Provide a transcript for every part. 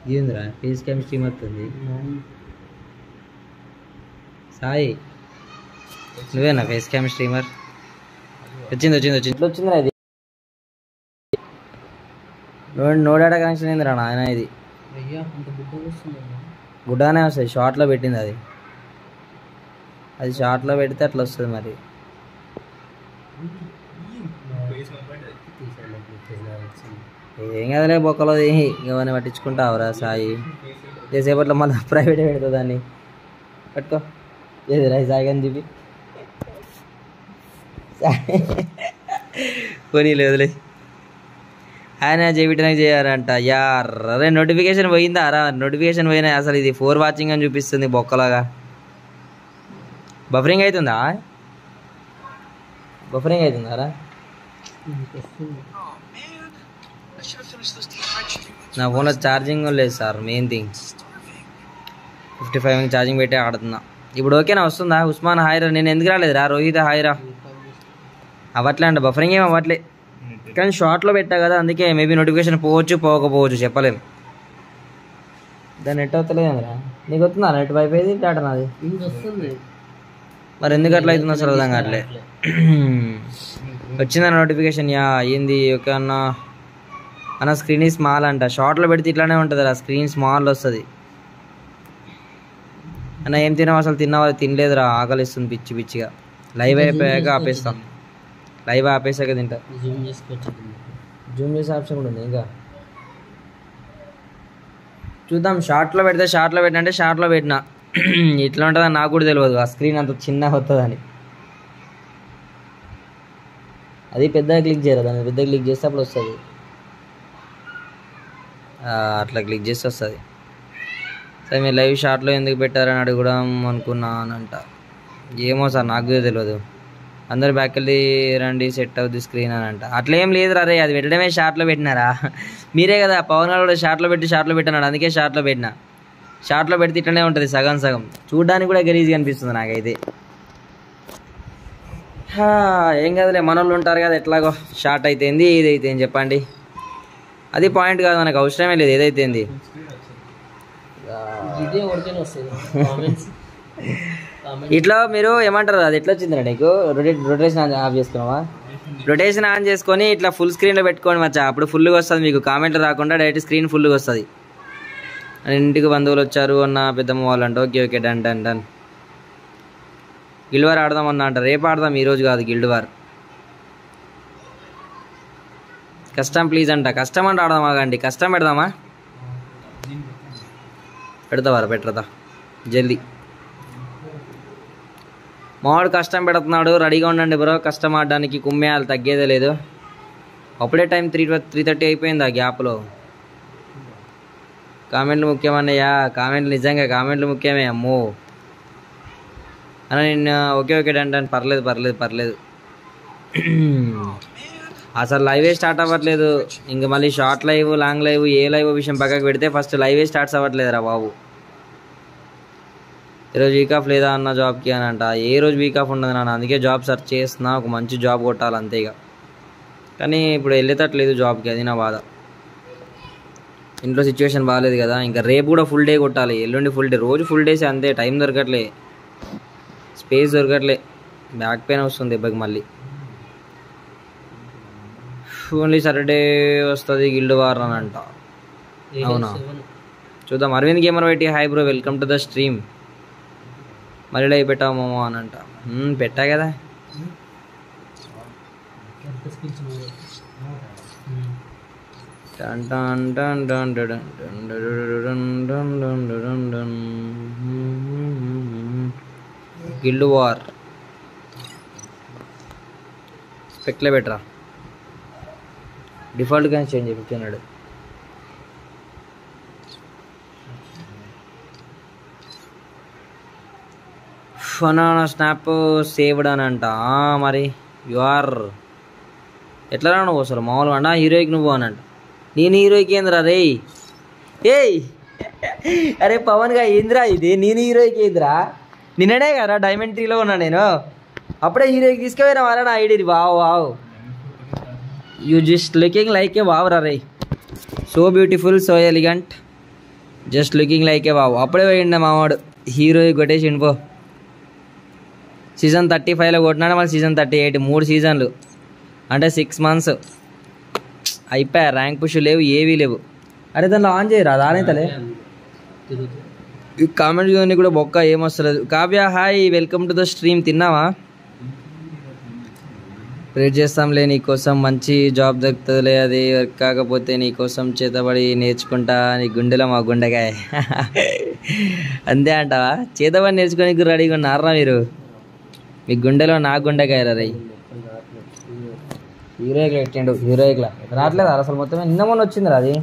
ఏందిరా face chemistry వస్తుంది సాయి నువ్వేనా ఫేస్ క్యామ్ స్ట్రీమర్ వచ్చింది వచ్చింది వచ్చింది ఇట్లా వచ్చిందిరా ఇది నో నోడాట కనెక్షన్ ఏందిరా నాయన ఇది అయ్యా అంత బుద్ధి వస్తుంది గుడ్డానే వస్తుంది షార్ట్లో పెట్టింది అది అది షార్ట్లో పెడితే అట్లా వస్తుంది మరి ఏం కదలే బొక్కలో ఇవన్నీ పట్టించుకుంటావురా సాయి చేసేపట్లో మళ్ళీ ప్రైవేట్ పెడతా దాన్ని పట్టుకో ఏది రా సాయి అని చెప్పి పోనీ లేదులే ఆయన చేపించడానికి చేయాలంట యార్ అరే నోటిఫికేషన్ పోయిందా రా నోటిఫికేషన్ పోయినా అసలు ఇది ఫోర్ వాచింగ్ అని చూపిస్తుంది బొక్కలాగా బఫరింగ్ అవుతుందా బఫరింగ్ అవుతుందా రా నా ఫోన్లో ఛార్జింగ్ లేదు sir main thing fifty five charging పెట్టి ఆడుతున్నా ఇప్పుడు ఓకేనా వస్తుందా ఉస్మాన్ హాయిరా నేను ఎందుకు రాలేదురా రోహిత్ హాయిరా అవ్వట్లే అంట బఫరింగ్ ఏం అవ్వట్లే కానీ షార్ట్లో పెట్టా కదా అందుకే మేబీ నోటిఫికేషన్ పోవచ్చు పోకపోవచ్చు చెప్పలేం దాని నెట్ అవుతలేదురా నీకు వస్తుందా నెట్ వైఫై డాటా నాది ఇంకా వస్తుంది మరి ఎందుకు అట్లా అవుతుందో అసలు అర్థం కావట్లే వచ్చిందా నోటిఫికేషన్ యా ఏంది ఓకే అన్న అన్న స్క్రీన్ స్మాల్ అంట షార్ట్లో పెడితే ఇట్లానే ఉంటుంది రా స్క్రీన్ స్మాల్ వస్తుంది అన్న ఏం తినావు అసలు తిన్నావా తినలేదురా ఆకలిస్తుంది పిచ్చి పిచ్చిగా లైవ్ అయిపోయాక ఆపేస్తాం లైవ్ ఆపేసాక తింటా జూమ్ చేసుకోవచ్చు జూమ్ చేసే ఆప్షన్ కూడా ఉంది ఇంకా చూద్దాం షార్ట్లో పెడితే షార్ట్లో పెట్టినంటే షార్ట్లో పెట్టిన ఇట్లా ఉంటుందని నాకు కూడా తెలియదు ఆ స్క్రీన్ అంత చిన్న వస్తుందని అది పెద్దగా క్లిక్ చేయరు దాన్ని పెద్దగా క్లిక్ చేస్తే అప్పుడు వస్తుంది అట్లా క్లిక్ చేస్తే వస్తుంది సరే మీరు లైవ్ షార్ట్లో ఎందుకు పెట్టారని అడగడం అనుకున్నానంట ఏమో సార్ నాకు కూడా తెలియదు అందరు బ్యాక్ వెళ్ళి రండి సెట్ అవుద్ది స్క్రీన్ అని అంట అట్లా ఏం లేదు రే అది పెట్టడమే షార్ట్లో పెట్టినారా మీరే కదా పవన్ గారు కూడా షార్ట్లో పెట్టి షార్ట్లో పెట్టినాడు అందుకే షార్ట్లో పెట్టిన షార్ట్లో పెడితే ఇట్లనే ఉంటుంది సగం సగం చూడడానికి కూడా గలీజ్గా అనిపిస్తుంది నాకైతే హా, ఏం కదలే మనోళ్ళు ఉంటారు కదా ఎట్లాగో షార్ట్ అయితేంది ఏదైతే ఏం చెప్పండి అది పాయింట్ కాదు మనకు అవసరమే లేదు ఏదైతేంది ఇదే ఒరిజినల్ వస్తుంది కామెంట్స్ కామెంట్ ఇట్లా మీరు ఏమంటారు అది ఎట్లా వచ్చిందిరా నీకు రొటేట్ రొటేషన్ ఆన్ ఆఫ్ చేసుకున్నావా రొటేషన్ ఆన్ చేసుకొని ఇట్లా ఫుల్ స్క్రీన్లో పెట్టుకోండి మచ్చా అప్పుడు ఫుల్గా వస్తుంది మీకు కామెంట్లు రాకుండా డైరెక్ట్ స్క్రీన్ ఫుల్గా వస్తుంది ఇంటికి బంధువులు వచ్చారు అన్న పెద్దమ్మ వాళ్ళు అంటే okay okay done done done guild war ఆడదాం అన్న అంట రేపు ఆడదాం ఈరోజు కాదు గిల్డ్ వార్ కష్టం ప్లీజ్ అంట కష్టం అంటే ఆడదాం ఆగండి కష్టం పెడదామా పెడతావారా పెట్టరదా జల్దీ మావాడు కష్టం పెడుతున్నాడు రెడీగా ఉండండి బ్రో కష్టం ఆడడానికి కుమ్మేయాలి తగ్గేదే లేదు అప్పుడే టైం త్రీ త్రీ థర్టీ అయిపోయింది ఆ గ్యాప్లో కామెంట్లు ముఖ్యమన్నయ్యా కామెంట్లు నిజంగా కామెంట్లు ముఖ్యమే అమ్మో అన్న నేను ఓకే ఓకే డన్ డన్ పర్లేదు పర్లేదు పర్లేదు అసలు లైవే స్టార్ట్ అవ్వట్లేదు ఇంక మళ్ళీ షార్ట్ లైవ్ లాంగ్ లైవ్ ఏ లైవ్ విషయం పక్కకు పెడితే ఫస్ట్ లైవే స్టార్ట్స్ అవ్వట్లేదు రా బాబు ఈరోజు వీక్ ఆఫ్ లేదా అన్న జాబ్కి అని అంట ఏ రోజు వీక్ ఆఫ్ ఉండదు నాన్న అందుకే జాబ్ సెర్చ్ చేస్తున్నా ఒక మంచి జాబ్ కొట్టాలి అంతే ఇక కానీ ఇప్పుడు వెళ్ళేటట్లేదు జాబ్కి అది నా బాధ ఇంట్లో సిచ్యువేషన్ బాగాలేదు కదా ఇంకా రేపు కూడా ఫుల్ డే కొట్టాలి ఎల్లుండి ఫుల్ డే రోజు ఫుల్ డేస్ అంతే టైం దొరకట్లే స్పేస్ దొరకట్లే బ్యాక్ పెయిన్ వస్తుంది దెబ్బకి మళ్ళీ ఓన్లీ సాటర్డే వస్తుంది గిల్డ్ వార్ అని అంట అవునా? చూద్దాం అరవింద్ గేమర్ పెట్టి hi bro welcome to the stream మళ్ళీ లైవ్ పెట్టావు మామ అని అంట మ్మ్, పెట్టా కదా టన్ టన్ టన్ టన్ టన్ టన్ టన్ టన్ టన్ టన్ టన్. గిల్డ్ వార్ స్పెక్లే బెటరా డిఫాల్ట్గా చేంజ్ చెప్తున్నాడు ఫనానా స్నాప్ సేవ్డ్ అని అంట ఆ, మరి యు ఆర్ ఎట్లా రా నువ్వు అసలు మామూలుగా అన్నా హీరోయిక్ నువ్వు అని అంట నేను హీరోయిక్ ఏందిరా రే ఏయ్ అరే పవన్ గా ఏందిరా ఇది నేను హీరోయిక్ ఏందిరా నిన్ననే కదా డైమండ్ త్రీలో ఉన్నా నేను అప్పుడే హీరోయిక్ తీసుకుపోయినా వారా నా ID wow wow you just looking like a wow రా రే so beautiful so elegant just looking like a బాబు అప్పుడే పోయిండ మావాడు హీరో కొట్టేసిండు పో సీజన్ థర్టీ ఫైవ్లో కొట్టినాడు మళ్ళీ సీజన్ థర్టీ ఎయిట్ మూడు సీజన్లు అంటే సిక్స్ మంత్స్ అయిపోయా ర్యాంక్ పుష్ లేవు ఏవీ లేవు అరే దానిలో ఆన్ చేయరా రానైతలే తిరుగుతుంది ఈ కామెంట్ చూడండి కూడా బొక్క ఏమొస్తలేదు Kavya hi welcome to the stream తిన్నావా ప్రేర్ చేస్తాంలే నీకోసం మంచి జాబ్ దొరుకుతుందిలే అది వర్క్ కాకపోతే నీకోసం చేతబడి నేర్చుకుంటా నీ గుండెలో మా గుండెకాయ అంతే అంటావా చేతబడి నేర్చుకోనికి రెడీగా ఉన్నారా మీరు మీ గుండెలో నా గుండెకాయ రా రై హీరోయిక్లా ఎట్టిండు హీరోయిక్లా రావట్లేదు అసలు మొత్తం నిన్న మొన్న వచ్చిందిరా అది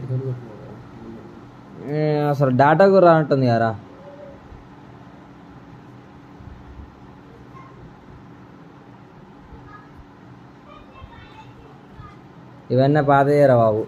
ఏ, అసలు డాటా కూడా రానట్టుంది కదా ఇవన్నీ పాతయ్యారా బాబు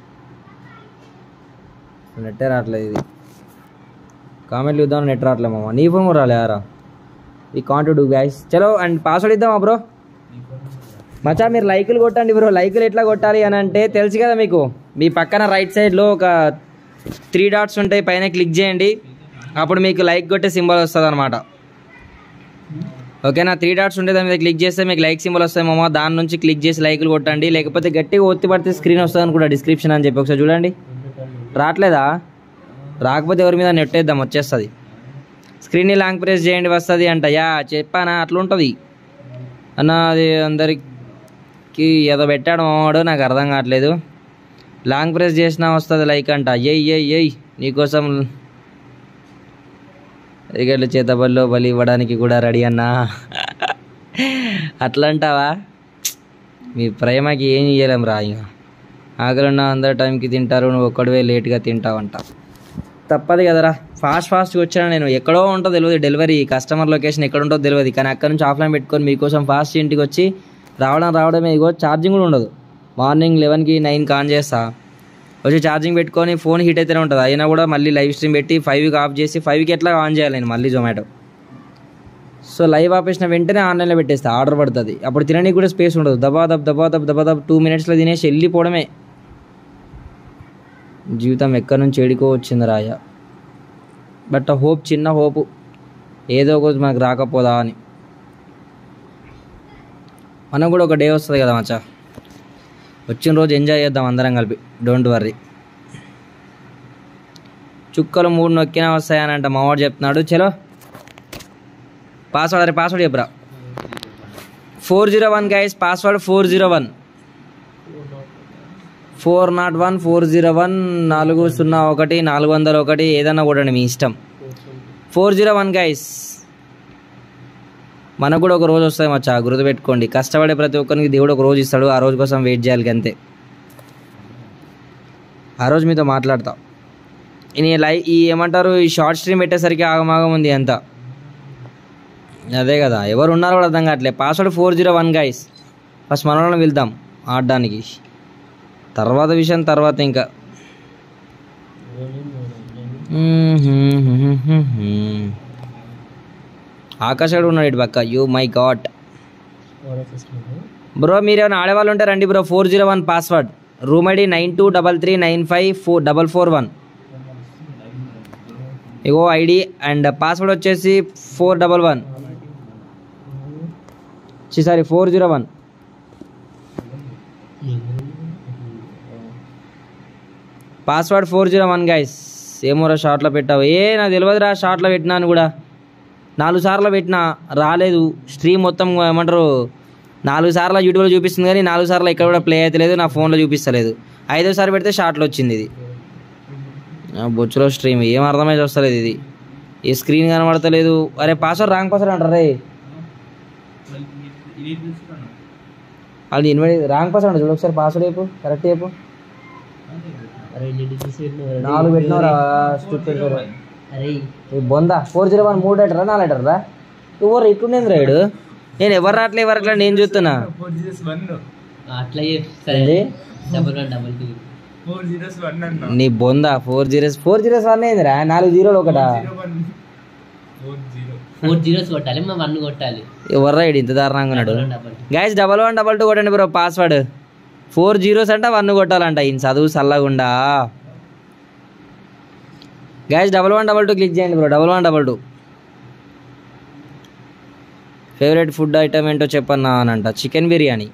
నెట్టే రావట్లేదు ఇది కామెంట్లు ఇద్దాం నెట్ రావట్లేదు మామ నీ ఫోన్ కూడా రాలే యారా ఈ కాంట్ డూ గైస్ చలో అండ్ పాస్వర్డ్ ఇద్దామా బ్రో మచా మీరు లైకులు కొట్టండి బ్రో లైకులు ఎట్లా కొట్టాలి అని అంటే తెలుసు కదా మీకు మీ పక్కన రైట్ సైడ్లో ఒక త్రీ డాట్స్ ఉంటాయి పైన క్లిక్ చేయండి అప్పుడు మీకు లైక్ కొట్టే సింబల్ వస్తుంది అనమాట ఓకేనా త్రీ డాట్స్ ఉంటే దాని మీద క్లిక్ చేస్తే మీకు లైక్ సింబల్ వస్తాయి మామ దాని నుంచి క్లిక్ చేసి లైకులు కొట్టండి లేకపోతే గట్టిగా ఒత్తి పడితే స్క్రీన్ వస్తుంది అనుకుంటా డిస్క్రిప్షన్ అని చెప్పి ఒకసారి చూడండి రావట్లేదా రాకపోతే ఎవరి మీద నెట్టేద్దాం వచ్చేస్తుంది స్క్రీన్ని లాంగ్ ప్రెస్ చేయండి వస్తుంది అంట యా చెప్పానా అట్లా ఉంటుంది అన్న అది అందరికి ఏదో పెట్టాడు మావాడు నాకు అర్థం కావట్లేదు లాంగ్ ప్రెస్ చేసినా వస్తుంది లైక్ అంట ఎయ్ ఎయ్ ఎయ్ నీకోసం రిగర్లు చేతబల్లో బలి ఇవ్వడానికి కూడా రెడీ అన్నా అట్లా అంటావా మీ ప్రేమకి ఏం ఇయ్యలేం రా ఇక ఆకలిన్న అందరు టైంకి తింటారు నువ్వు ఒక్కడివే లేట్గా తింటావంట తప్పదు కదరా ఫాస్ట్ ఫాస్ట్గా వచ్చాను నేను ఎక్కడో ఉంటుందో తెలియదు డెలివరీ కస్టమర్ లొకేషన్ ఎక్కడ ఉంటుందో తెలియదు కానీ అక్కడ నుంచి ఆఫ్లైన్ పెట్టుకొని మీకోసం ఫాస్ట్ ఇంటికి వచ్చి రావడం రావడమే ఇగో ఛార్జింగ్ కూడా ఉండదు మార్నింగ్ లెవెన్కి నైన్కి ఆన్ చేస్తా వచ్చి ఛార్జింగ్ పెట్టుకొని ఫోన్ హీట్ అయితేనే ఉంటుంది అయినా కూడా మళ్ళీ లైవ్ స్ట్రీమ్ పెట్టి ఫైవ్కి ఆఫ్ చేసి ఫైవ్కి ఎట్లా ఆన్ చేయాలి నేను మళ్ళీ జొమాటో సో లైవ్ ఆపేసిన వెంటనే ఆన్లైన్లో పెట్టేస్తా ఆర్డర్ పడుతుంది అప్పుడు తినడానికి కూడా స్పేస్ ఉండదు దబా దబ్ దబా దబ్ దబా దబ్ టూ మినిట్స్లో తినేసి వెళ్ళిపోవడమే జీవితం ఎక్కడి నుంచి ఏడుకో వచ్చింది రాయ బట్ హోప్ చిన్న హోపు ఏదో ఒక రోజు మనకు రాకపోదా అని మనకు కూడా ఒక డే వస్తుంది కదా మచ్చా వచ్చిన రోజు ఎంజాయ్ చేద్దాం అందరం కలిపి డోంట్ వర్రీ చుక్కలు మూడు నొక్కినా వస్తాయనంట మావాడు చెప్తున్నాడు చలో పాస్వర్డ్ అరే పాస్వర్డ్ చెప్పురా four zero one guys password four zero one four naught one four zero one నాలుగు సున్నా ఒకటి నాలుగు వందల ఒకటి ఏదన్నా కొట్టండి మీ ఇష్టం ఫోర్ జీరో వన్ గైస్ మనకు కూడా ఒక రోజు వస్తుంది మచ్చా గుర్తుపెట్టుకోండి కష్టపడే ప్రతి ఒక్కరికి దేవుడు ఒక రోజు ఇస్తాడు ఆ రోజు కోసం వెయిట్ చేయాలి అంతే ఆ రోజు మీతో మాట్లాడతా ఈ లై ఈ ఏమంటారు ఈ షార్ట్ స్ట్రీమ్ పెట్టేసరికి ఆగమాగం ఉంది అంతా అదే కదా ఎవరు ఉన్నారో కూడా అర్థం కావట్లే password four zero one guys first మన వాళ్ళని వెళ్దాం ఆడడానికి తర్వాత విషయం తర్వాత ఇంకా ఆకాశ్ గడు ఉన్నాడు ఇటు పక్క యూ మై గాడ్ బ్రో మీరేమైనా ఆడేవాళ్ళు ఉంటే రండి bro four zero one password room ID nine two double three nine five four double four one ఇగో ఐడి అండ్ పాస్వర్డ్ వచ్చేసి four double one sorry four zero one password four zero one guys ఏమోరా షార్ట్లో పెట్టావు ఏ నాకు తెలియదురా షార్ట్లో పెట్టినాను కూడా నాలుగు సార్లు పెట్టినా రాలేదు స్ట్రీమ్ మొత్తం ఏమంటారు నాలుగు సార్లు యూట్యూబ్లో చూపిస్తుంది కానీ నాలుగు సార్లు ఎక్కడ కూడా ప్లే అయితే లేదు నా ఫోన్లో చూపిస్తలేదు ఐదోసారి పెడితే షార్ట్లో వచ్చింది ఇది ఆ బొచ్చులో స్ట్రీమ్ ఏం అర్థమైతే వస్తలేదు ఇది ఈ స్క్రీన్ కనబడతలేదు అరే పాస్వర్డ్ రాంగ్ పాస్వర్డ్ అంటారు రే అది ఇన్వైట్ రాంగ్ పాస్వర్డ్ అంట చూడు ఒకసారి పాస్వర్డ్ చెప్పు కరెక్ట్ చెప్పు అరే ఎన్ని డిజిట్స్ పెట్టినావు నాలుగు పెట్టినవరా స్టూపిడ్ అరే ఈ బొంద ఫోర్ జీరో వన్ మూడు లెటరా నాలుగు లెటరా ఎవరు ఇట్లుండేది రాయుడు నేను ఎవరు రావట్లే ఎవరు అట్లా నేను చూస్తున్నా అట్లా సరే ఏంది? డబల్ వన్ డబల్ టూ నీ బొంద four zeros four zeros one ఏందిరా నాలుగు జీరోలు ఒకటా ఫోర్ జీరోస్ కొట్టాలి మా వన్ కొట్టాలి ఎవరు రాయుడు ఇంత దారుణంగా ఉన్నాడు double one double two guys double one double two కొట్టండి బ్రో పాస్వర్డ్ ఫోర్ జీరోస్ అంట వన్ కొట్టాలంట ఈయన చదువు చల్లగుండా guys double one double two click చేయండి bro double one double two favourite food item ఏంటో చెప్పన్నా అని అంట చికెన్ బిర్యానీ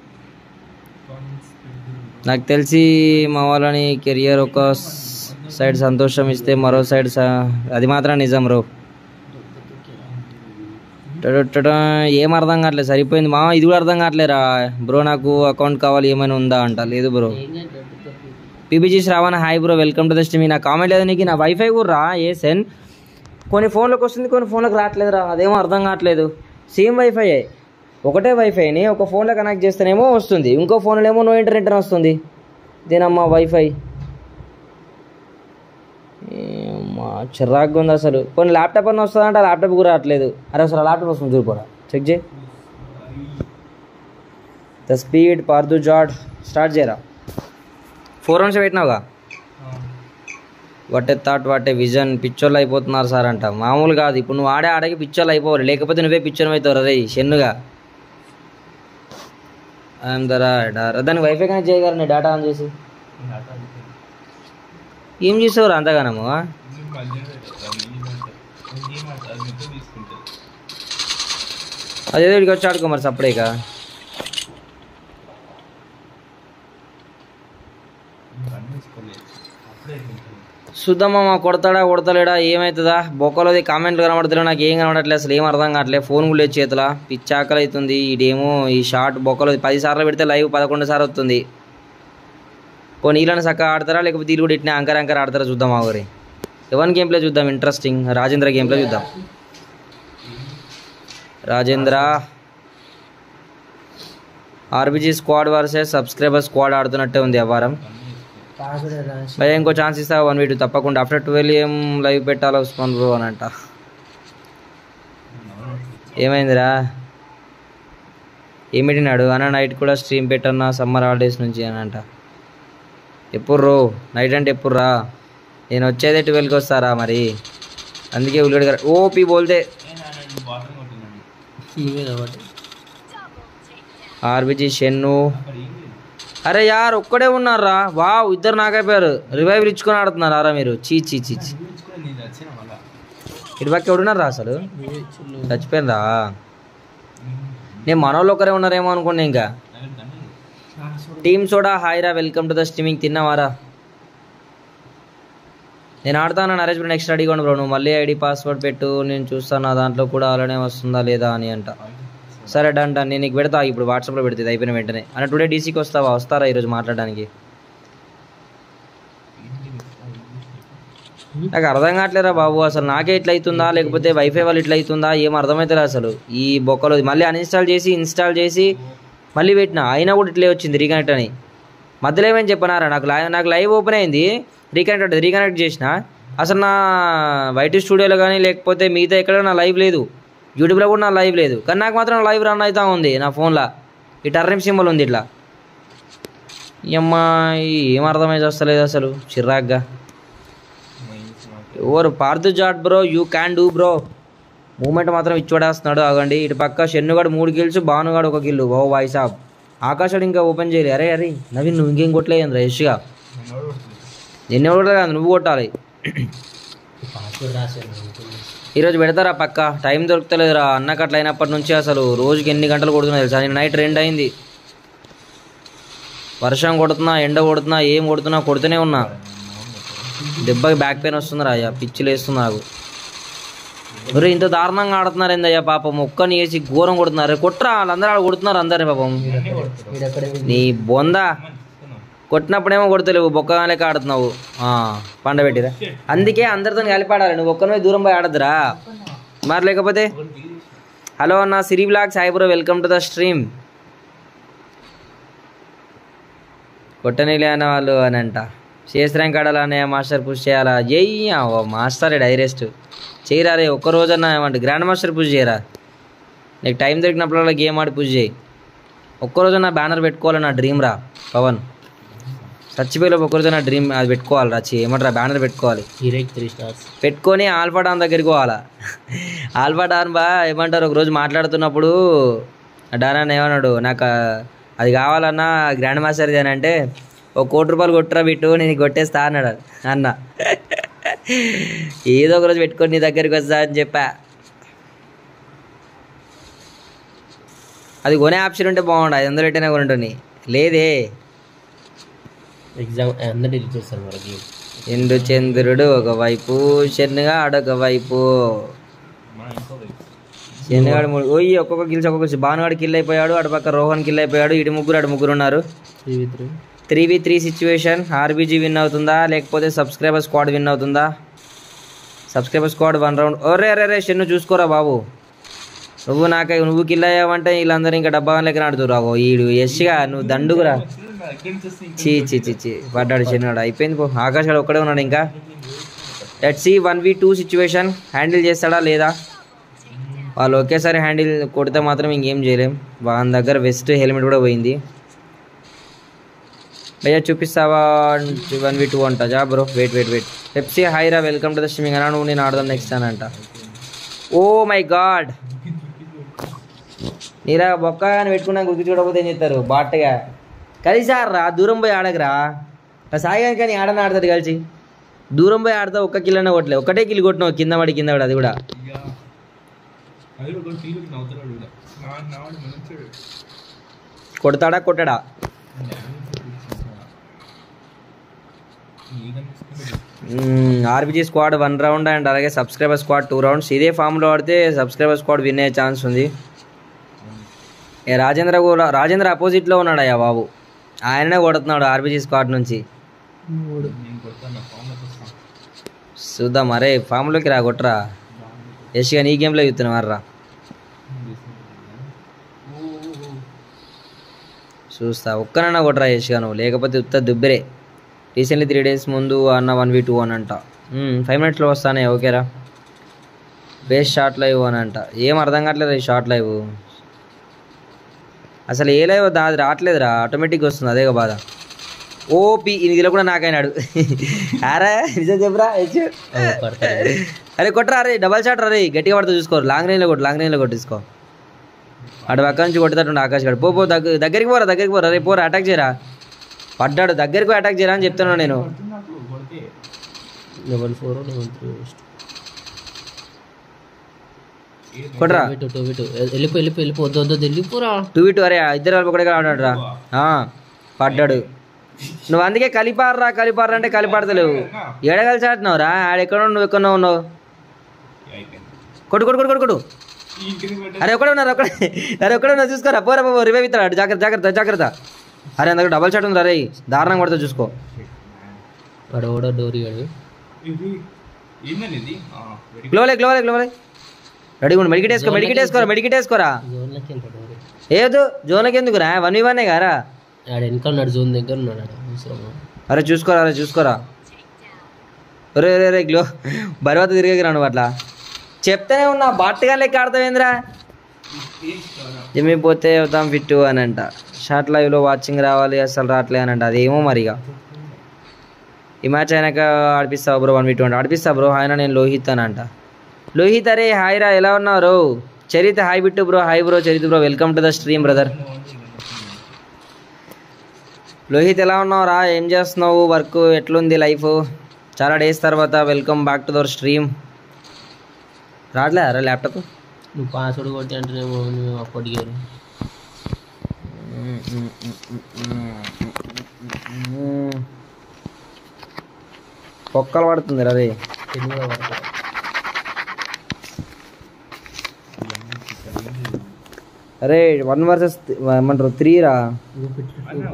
నాకు తెలిసి మా వాళ్ళని కెరియర్ ఒక సైడ్ సంతోషం ఇస్తే మరో సైడ్ స- అది మాత్రం నిజం బ్రో టడటడ ఏం అర్థం కావట్లేదు సరిపోయింది మా ఇది కూడా అర్థం కావట్లేరా బ్రో నాకు అకౌంట్ కావాలి ఏమైనా ఉందా అంట లేదు bro PBG Shravana hi bro welcome to the stream నా కామెంట్ లేదు నీకు నా వైఫై కూడా రా ఏ సెన్ కొన్ని ఫోన్లకు వస్తుంది కొన్ని ఫోన్లకు రావట్లేదురా అదేమో అర్థం కావట్లేదు సేమ్ వైఫై ఒకటే వైఫైని ఒక ఫోన్లో కనెక్ట్ చేస్తేనేమో వస్తుంది ఇంకో ఫోన్లో ఏమో నో ఇంటర్నెట్ అని వస్తుంది దేనమ్మా వైఫై ఏమ్మా, చిరాగ్గా ఉంది అసలు కొన్ని ల్యాప్టాప్ అన్న వస్తుందంటే ఆ ల్యాప్టాప్ కూడా రావట్లేదు అరే అసలు ఆ ల్యాప్టాప్ వస్తుంది చూడుకోరా చెక్ చేయి ద స్పీడ్ పార్దు జాడ్ స్టార్ట్ చేయరా ఫోర్ రౌండ్స్ పెట్టినావుగా వాటే థాట్ వాటే విజన్ పిచ్చోళ్ళు అయిపోతున్నారు సార్ అంట మామూలు కాదు ఇప్పుడు నువ్వు ఆడే ఆడకి పిచ్చోళ్ళు అయిపోవాలి లేకపోతే నువ్వే పిచ్చోన్ అవుతావు రే షెన్నుగా ఐఎమ్ ద రాడ్ దానికి వైఫై కనెక్ట్ చేయగలను డేటా ఆన్ చేసి ఏం చేసావురా అంతగానము అదేదో ఇక్కడికి వచ్చి ఆడుకో మరి సపరేక చూద్దామా కొడతాడా కొడతలేడా ఏమవుతుందా బొక్కలోది కామెంట్లు కనబడతలేవు నాకు ఏం కనబడట్లేదు అసలు ఏం అర్థం కావట్లేదు ఫోన్ కూడా లేదు చేతిలో పిచ్చాకలి అవుతుంది ఇదేమో ఈ షార్ట్ బొక్కలో పది సార్లు పెడితే లైవ్ పదకొండు సార్లు వస్తుంది పో నీళ్ళని చక్కగా ఆడతారా లేకపోతే వీళ్ళు కూడా ఇట్లా అంకర్ అంకర్ ఆడతారా చూద్దాం ఆ ఊరి ఎవరి గేమ్ ప్లే చూద్దాం ఇంట్రెస్టింగ్ రాజేంద్ర గేమ్ ప్లే చూద్దాం Rajendra RBG squad versus subscriber squad ఆడుతున్నట్టే ఉంది వ్యవహారం భయ ఇంకో ఛాన్స్ ఇస్తా వన్ వీడియో తప్పకుండా ఆఫ్టర్ ట్వెల్వ్ ఏం లైవ్ పెట్టాలో ఉస్మాన్ బ్రో అని అంట ఏమైందిరా ఏం పెట్టినాడు అన్న నైట్ కూడా స్ట్రీమ్ పెట్టన్నా సమ్మర్ హాలిడేస్ నుంచి అని అంట ఎప్పుడు రో నైట్ అంటే ఎప్పుడు రా నేను వచ్చేదే ట్వెల్వ్కి వస్తారా మరి అందుకే ఉల్లిగడ్డ గారు ఓపి బోల్తే ఆర్బిజీ షెన్ను అరే యార్ ఒక్కడే ఉన్నారా వావ్ ఇద్దరు నాకైపోయారు రివైవ్ ఇచ్చుకొని ఆడుతున్నారు ఆరా మీరు చీ చీ చీ చీ ఇటు పక్క ఎవడున్నారా అసలు చచ్చిపోయిందా నేను మనోళ్ళు ఒకరే ఉన్నారేమో అనుకున్నా ఇంకా టీమ్ సోడా హాయ్ రా వెల్కమ్ టు ద స్ట్రీమింగ్ తిన్నావారా నేను ఆడతాను నరేష్ బ్రో నెక్స్ట్ అడిగండి బ్రో నువ్వు మళ్ళీ ఐడి పాస్వర్డ్ పెట్టు నేను చూస్తాను నా దాంట్లో కూడా అలానే వస్తుందా లేదా అని అంట సరే డన్ డన్ నేను నీకు పెడతా ఇప్పుడు వాట్సాప్లో పెడితే ఇది అయిపోయిన వెంటనే అన్న టుడే డీసీకి వస్తావా వస్తారా ఈరోజు మాట్లాడడానికి నాకు అర్థం కావట్లేరా బాబు అసలు నాకే ఇట్లా అవుతుందా లేకపోతే వైఫై వాళ్ళు ఇట్లా అవుతుందా ఏం అర్థమవుతుందా అసలు ఈ బొక్కలో మళ్ళీ అన్ఇన్స్టాల్ చేసి ఇన్స్టాల్ చేసి మళ్ళీ పెట్టిన అయినా కూడా ఇట్లే వచ్చింది రీకనెక్ట్ అని మధ్యలో ఏమని చెప్పనారా నాకు లైవ్ నాకు లైవ్ ఓపెన్ అయింది రీకనెక్ట్ అవుతుంది రీకనెక్ట్ చేసిన అసలు నా వైట్ స్టూడియోలో కానీ లేకపోతే మిగతా ఎక్కడ నా లైవ్ లేదు యూట్యూబ్లో కూడా నా లైవ్ లేదు కానీ నాకు మాత్రం లైవ్ రన్ అవుతా ఉంది నా ఫోన్లో ఈ టర్నింగ్ సింబల్ ఉంది ఇట్లా అమ్మా ఏం అర్థమైతే వస్తలేదు అసలు చిరాగ్గా ఎవరు పార్థు జాట్ bro you can do bro moment మాత్రం ఇచ్చోడేస్తున్నాడు ఆగండి ఇటు పక్క షెన్నుగాడు మూడు గిల్స్ భానుగాడు ఒక గిల్లు ఓ వాయిసాబ్ ఆకాశాడు ఇంకా ఓపెన్ చేయలే అరే అరే నవీన్ నువ్వు ఇంకేం కొట్టలేదు యష్గా నిన్న కొట్టలేదు కాదు నువ్వు కొట్టాలి ఈరోజు పెడతారా పక్క టైం దొరుకుతలేదురా అన్నకు అట్లా అయినప్పటి నుంచి అసలు రోజుకి ఎన్ని గంటలు కొడుతున్నా తెలుసా నేను నైట్ రెండు అయింది వర్షం కొడుతున్నా ఎండ కొడుతున్నా ఏం కొడుతున్నా కొడుతూనే ఉన్నా దెబ్బకి బ్యాక్ పెయిన్ వస్తుంది రాయ్యా పిచ్చిలు వేస్తుంది నాకు ఒరే ఇంత దారుణంగా ఆడుతున్నారు ఏందయ్యా పాపం ఒక్కని వేసి ఘోరం కొడుతున్నారు కొట్రా వాళ్ళందరూ ఆడ కొడుతున్నారు అందరే పాపం నీ బొంద కొట్టినప్పుడేమో కొడతలేవు బొక్క లెక్క ఆడుతున్నావు ఆ, పండబెట్టిరా అందుకే అందరితో కలిపి ఆడాలి నువ్వు ఒక్కనే దూరం పోయి ఆడద్దురా మరి లేకపోతే హలో అన్న Siri blog Sai bro welcome to the stream కొట్టనిలే అన్న వాళ్ళు అని అంట చేసరం కడాలనే మాస్టర్ పుష్ చేయాలా చెయ్యి ఓ మాస్టర్ డైరెస్ట్ చేయరా రే ఒక్క రోజన్నా ఏమంటే గ్రాండ్ మాస్టర్ పుష్ చేయరా నీకు టైం దొరికినప్పుడల్లా గేమ్ ఆడి పుష్ చేయి ఒక్కరోజు నా బ్యానర్ పెట్టుకోవాలి నా డ్రీమ్ రా పవన్ చచ్చిపోయిలో ఒక్కరోజు నా డ్రీమ్ అది పెట్టుకోవాలి రా చి ఏమంటారా బ్యానర్ పెట్టుకోవాలి డైరెక్ట్ త్రీ స్టార్స్ పెట్టుకొని ఆల్ఫా డాన్ దగ్గరికి పోవాలా ఆల్ఫా డాన్ బా ఏమంటారు ఒకరోజు మాట్లాడుతున్నప్పుడు డాన్ అని ఏమన్నాడు నాకు అది కావాలన్నా గ్రాండ్ మాస్టర్ అని అంటే ఒక కోటి రూపాయలు కొట్టురా బిట్టు నేను కొట్టేస్తా అన్నాడు అన్న ఏదో ఒక రోజు పెట్టుకొని నీ దగ్గరికి వస్తా అని చెప్పా అది కొనే ఆప్షన్ ఉంటే బాగుండు అది అందరూ పెట్టినా కొనుంటుంది లేదే ఎగ్జామ్ అందరు డిలీట్ చేస్తారు మనకి ఎండు చంద్రుడు ఒకవైపు శనిగాడు ఒకవైపు శనిగాడు మూడు ఓయ్ ఒక్కొక్క కిల్స్ ఒక్కొక్క భానుగాడు కిల్ అయిపోయాడు అటు పక్క రోహన్ కిల్ అయిపోయాడు ఇటు ముగ్గురు అటు ముగ్గురు ఉన్నారు three v three three v three situation RBG win అవుతుందా లేకపోతే సబ్స్క్రైబర్ స్క్వాడ్ విన్ అవుతుందా సబ్స్క్రైబర్ స్క్వాడ్ వన్ రౌండ్ ఒరే అరే రే షెన్ను చూసుకోరా బాబు నువ్వు నాకై నువ్వు కిల్ అయ్యావంటే వీళ్ళందరూ ఇంకా డబ్బా లెక్క నాడుతురు రాగో ఈడు యష్గా నువ్వు దండుగురా చీ చీ చీ చీ పడ్డాడు చిన్నాడు అయిపోయింది పో ఆకాష్ గారు ఒక్కడే ఉన్నాడు ఇంకా let see one v two situation handle చేస్తాడా లేదా వాళ్ళు ఒకేసారి హ్యాండిల్ కొడితే మాత్రం ఇంకేం చేయలేం వాళ్ళ దగ్గర వెస్ట్ హెల్మెట్ కూడా పోయింది భయ్యా చూపిస్తావా వన్ వి టూ అంట జా bro wait wait wait Pepsi హైరా వెల్కమ్ టు ద స్ట్రీమింగ్ అన్నా నువ్వు నేను ఆడదాం నెక్స్ట్ అని అంట ఓ మై గాడ్ నీరా బొక్క అని పెట్టుకున్నా గుర్తు చూడకపోతే ఏం చేస్తారు బాటగా కలిసి ఆడరా దూరం పోయి ఆడకరా సాయిగాని కానీ ఆడని ఆడతారు కలిసి దూరం పోయి ఆడతా ఒక్క కిలోనే కొట్టలే ఒకటే కిల్ కొట్టినావు కింద పడి కింద పడి అది కూడా కొడతాడా కొట్టాడా RBG squad one round and అలాగే సబ్స్క్రైబర్ స్క్వాడ్ టూ రౌండ్స్ ఇదే ఫామ్లో ఆడితే సబ్స్క్రైబర్ స్క్వాడ్ విన్ అయ్యే ఛాన్స్ ఉంది ఏ రాజేంద్ర కూడా రాజేంద్ర అపోజిట్లో ఉన్నాడు అయ్యా బాబు ఆయననే కొడుతున్నాడు ఆర్బిజీ స్క్వాడ్ నుంచి చూద్దాం అరే ఫామ్లోకి రా కొట్టరా యష్గా నీ గేమ్లో చూస్తున్నావు రా చూస్తా ఒక్కనన్నా కొట్టరా యష్గా నువ్వు లేకపోతే ఉత్త దుబ్బరే రీసెంట్లీ త్రీ డేస్ ముందు అన్న వన్ వీ టూ అని అంట ఫైవ్ మినిట్స్లో వస్తానే ఓకేరా బేస్ట్ షార్ట్ లైవ్ అని అంట ఏం అర్థం కావట్లేదు ఈ షార్ట్ లైవ్ అసలు ఏ లైవ్ దా అది రావట్లేదురా ఆటోమేటిక్గా వస్తుంది అదే బాధ ఓపి ఇదిలో కూడా నాకైనాడు అరే నిజం చెప్పరా యశ్? పడతారు అరే కొట్టరా అరే డబల్ షాట్ రే గట్టిగా పడుతుంది చూసుకో లాంగ్ రేంజ్లో కొట్టు లాంగ్ రేంజ్లో కొట్టించుకో అటు పక్క నుంచి కొట్టేటట్టు ఆకాశ్ గడు పో పో దగ్గర దగ్గరికి పోరా దగ్గరికి పోరా రే పోరా అటాక్ చేయరా పడ్డాడు దగ్గరికి పోయి అటాక్ చేయరా అని చెప్తున్నాను నేను డబల్ ఫోర్ డబల్ త్రీ కొట్టరా టూ టూ టూ వెళ్ళిపో వెళ్ళిపో వెళ్ళిపో వద్దు వద్దు వద్దు, వెళ్ళిపోరా టూ ఇటు అరే ఇద్దరు వాళ్ళు ఒకటే ఆడాడు రా ఆ, పడ్డాడు నువ్వు అందుకే కలిపారరా కలిపారా అంటే కలిపాడతలేవు ఏడ కలిసి ఆడుతున్నావు రా ఆడెక్కడ నువ్వు ఎక్కడ ఉన్నావు కొట్టు కొట్టు కొట్టు కొట్టు కొట్టు అరే ఒక్కడే ఉన్నారు ఒక్కడే అరే ఒక్కడే ఉన్నారు చూసుకోరా పోరా బాబు రివైవ్ ఇస్తాడు జాగ్రత్త జాగ్రత్త జాగ్రత్త అరే అందుకు డబల్ షాట్ ఉంది రే దారుణంగా కొడతా చూసుకో వాడు కూడా డోర్ ఇవ్వడు గ్లోలే గ్లోలే గ్లోలే రెడీ ఉండు మెడికెట్ వేసుకో మెడికెట్ వేసుకోరా మెడికెట్ వేసుకోరా జోన్లోకి వెళ్తాడు డోర్ ఏదో జోన్కి ఎందుకురా వన్ వన్ కారా ఆడ వెనకాల ఉన్నాడు జోన్ దగ్గర ఉన్నాడు ఆడ అవసరమా అరే చూసుకోరా అరే చూసుకోరా ఒరే రే రే గ్లో బరువాత తిరిగి రాను అట్లా చెప్తానే ఉన్నా బాట్గా లెక్క ఆడతావేంద్రా జిమ్మి పోతే అవుతాం ఫిట్ అని అంట షార్ట్ లైవ్లో వాచింగ్ రావాలి అసలు రావట్లే అని అంట అదేమో మరిగా ఈ మ్యాచ్ అయినాక ఆడిపిస్తావు బ్రో వన్ టూ అంటే ఆడిపిస్తా బ్రో ఆయన నేను లోహిత్ అని అంట లోహిత్ అరే హాయ్ రా ఎలా ఉన్నారు Charith hi Bittu bro hi bro Charith bro welcome to the stream brother Lohith ఎలా ఉన్నావు రా ఏం చేస్తున్నావు వర్క్ ఎట్లుంది లైఫ్ చాలా డేస్ తర్వాత welcome back to our stream రావట్లే రా ల్యాప్టాప్ నువ్వు పాస్వర్డ్ కొట్టి అంటేనేమో నువ్వు అప్పటికి పొక్కలు పడుతుంది రే ఎన్ని కూడా పడతావు అరే వన్ వర్సెస్ ఏమంటారు త్రీ రా నువ్వు పెట్టు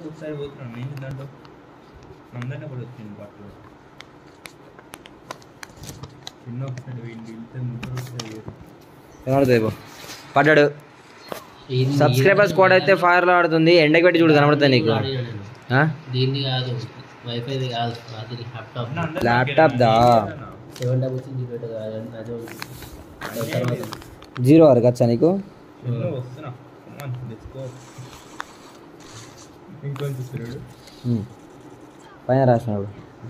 ఏమడుతుంది బో పడ్డాడు ఏంది? సబ్స్క్రైబర్ స్క్వాడ్ అయితే ఫైర్లో ఆడుతుంది ఎండకి పెట్టి చూడు కనబడుతుంది నీకు ఆడినా నేను. ఆ? దీన్ని కాదు వైఫైది కాదు అది ల్యాప్టాప్ ల్యాప్టాప్ దా seven double six zero eight కాదు అదే ఉంది. దాని తర్వాత జీరో వరకు వచ్చా నీకు ఉమ్. పైన రాసినాడు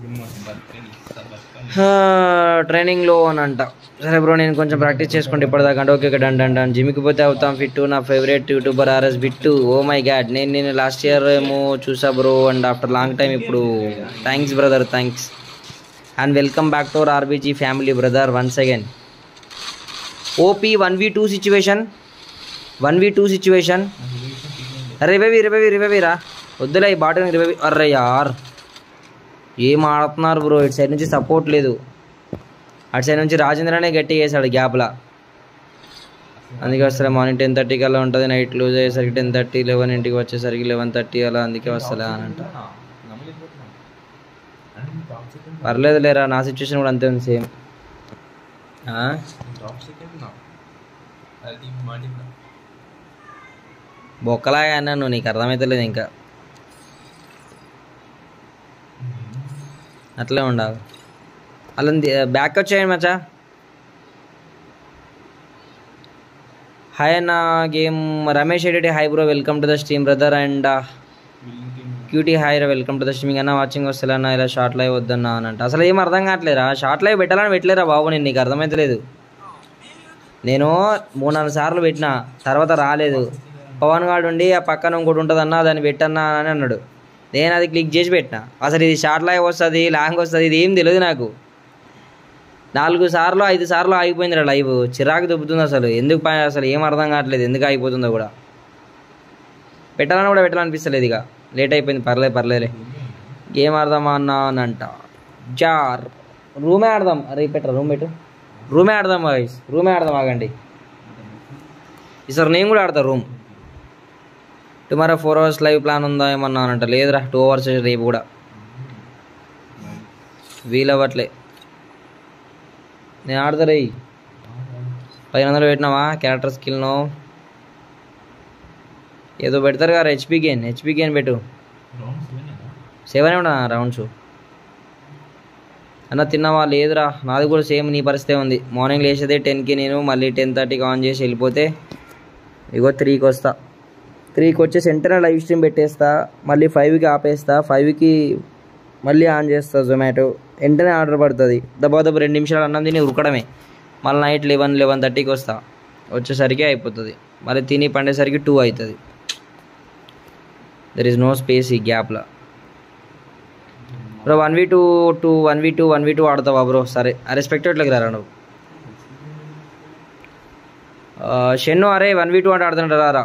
ట్రైనింగ్లో అని అంట సరే బ్రో నేను కొంచెం ప్రాక్టీస్ చేసుకుంటే ఇప్పటిదాకా అంటే ఓకే డన్ డన్ డన్ జిమ్కి పోతే అవుతాం ఫిట్ నా favourite YouTuber RS Bittu oh my God నేను నేను లాస్ట్ ఇయర్ ఏమో చూసా bro and after long time ఇప్పుడు thanks brother thanks and welcome back to our RBG family brother once again OP one v two situation one v two situation revive revive రివవిరా వద్దులే ఈ బాటని రివవి array యార్ ఏం ఆడుతున్నారు బ్రో ఇటు side నుంచి సపోర్ట్ లేదు అటు సైడ్ నుంచి రాజేంద్రనే గట్టి చేశాడు గ్యాప్లా అందుకే వస్తలే మార్నింగ్ టెన్ థర్టీకి అలా ఉంటుంది నైట్ లూజ్ అయ్యేసరికి టెన్ థర్టీ లెవెన్ ఇంటికి వచ్చేసరికి లెవెన్ థర్టీ అలా అందుకే వస్తలే అని అంట పర్లేదు లేరా నా సిచ్యువేషన్ కూడా అంతే ఉంది సేమ్ బొక్కలాగా అన్నాను నీకు అర్థమవుతలేదు ఇంకా అట్లే ఉండాలి అలా బ్యాక్ వచ్చేయండి మచ్చా హాయ్ అన్న గేమ్ రమేష్ ఎడిటి hi bro welcome to the stream brother and cutie hi రా వెల్కమ్ టు ద స్ట్రీమింగ్ అన్న వాచింగ్ వస్తలేనా ఇలా షార్ట్ లైవ్ వద్దన్నా అని అంట అసలు ఏం అర్థం కావట్లేరా షార్ట్ లైవ్ పెట్టాలని పెట్టలేరా బాబు నేను నీకు అర్థమైతలేదు నేను మూడు నాలుగు సార్లు పెట్టిన తర్వాత రాలేదు పవన్ గాడు ఉండి ఆ పక్కన ఇంకోటి ఉంటుందన్నా దాన్ని పెట్టన్నా అని అన్నాడు నేను అది క్లిక్ చేసి పెట్టిన అసలు ఇది షార్ట్ లైవ్ వస్తుంది లాంగ్ వస్తుంది ఇది ఏం తెలియదు నాకు నాలుగు సార్లు ఐదు సార్లు ఆగిపోయింది లైవ్ చిరాకు దుబ్బుతుంది అసలు ఎందుకు ప- అసలు ఏం అర్థం కావట్లేదు ఎందుకు ఆగిపోతుందో కూడా పెట్టాలని కూడా పెట్టాలనిపిస్తలేదు ఇక లేట్ అయిపోయింది పర్లేదు పర్లేదులే గేమ్ ఆడదామా అన్నా అని అంట జార్ రూమే ఆడదాం అరే పెట్టరా రూమ్ పెట్టు రూమే ఆడదాం వాయిస్ రూమే ఆడదాం ఆగండి ఈసారి నేను కూడా ఆడతా room tomorrow four hours live plan ఉందా ఏమన్నా అని అంట లేదురా టూ అవర్స్ రేపు కూడా వీలవ్వట్లే నేను ఆడతా రేయ్ పదిహేను వందలు పెట్టినావా క్యారెక్టర్ స్కిల్ను ఏదో పెడతారు కదా హెచ్పి గేన్ హెచ్పి గేన్ పెట్టు సెవెన్ ఉన్నా రౌండ్స్ అన్న తిన్నావా లేదురా నాది కూడా సేమ్ నీ పరిస్థితే ఉంది మార్నింగ్ లేచేదే టెన్కి నేను మళ్ళీ టెన్ థర్టీకి ఆన్ చేసి వెళ్ళిపోతే ఇగో త్రీకి వస్తా త్రీకి వచ్చేసి వెంటనే లైవ్ స్ట్రీమ్ పెట్టేస్తా మళ్ళీ ఫైవ్కి ఆపేస్తా ఫైవ్కి మళ్ళీ ఆన్ చేస్తా జొమాటో వెంటనే ఆర్డర్ పడుతుంది దబా దబా రెండు నిమిషాలు అన్నం తిని ఉరకడమే మళ్ళీ నైట్ లెవెన్ లెవెన్ థర్టీకి వస్తా వచ్చేసరికి అయిపోతుంది మళ్ళీ తిని పండేసరికి టూ అవుతుంది దెర్ ఇస్ నో స్పేస్ ఈ గ్యాప్లో bro one v two two one v two one v two ఆడతావా బ్రో సరే రెస్పెక్టెడ్లోకి రారా నువ్వు ఆ, షెన్ను అరే వన్ వీ టూ అంటే ఆడుతుంటా రారా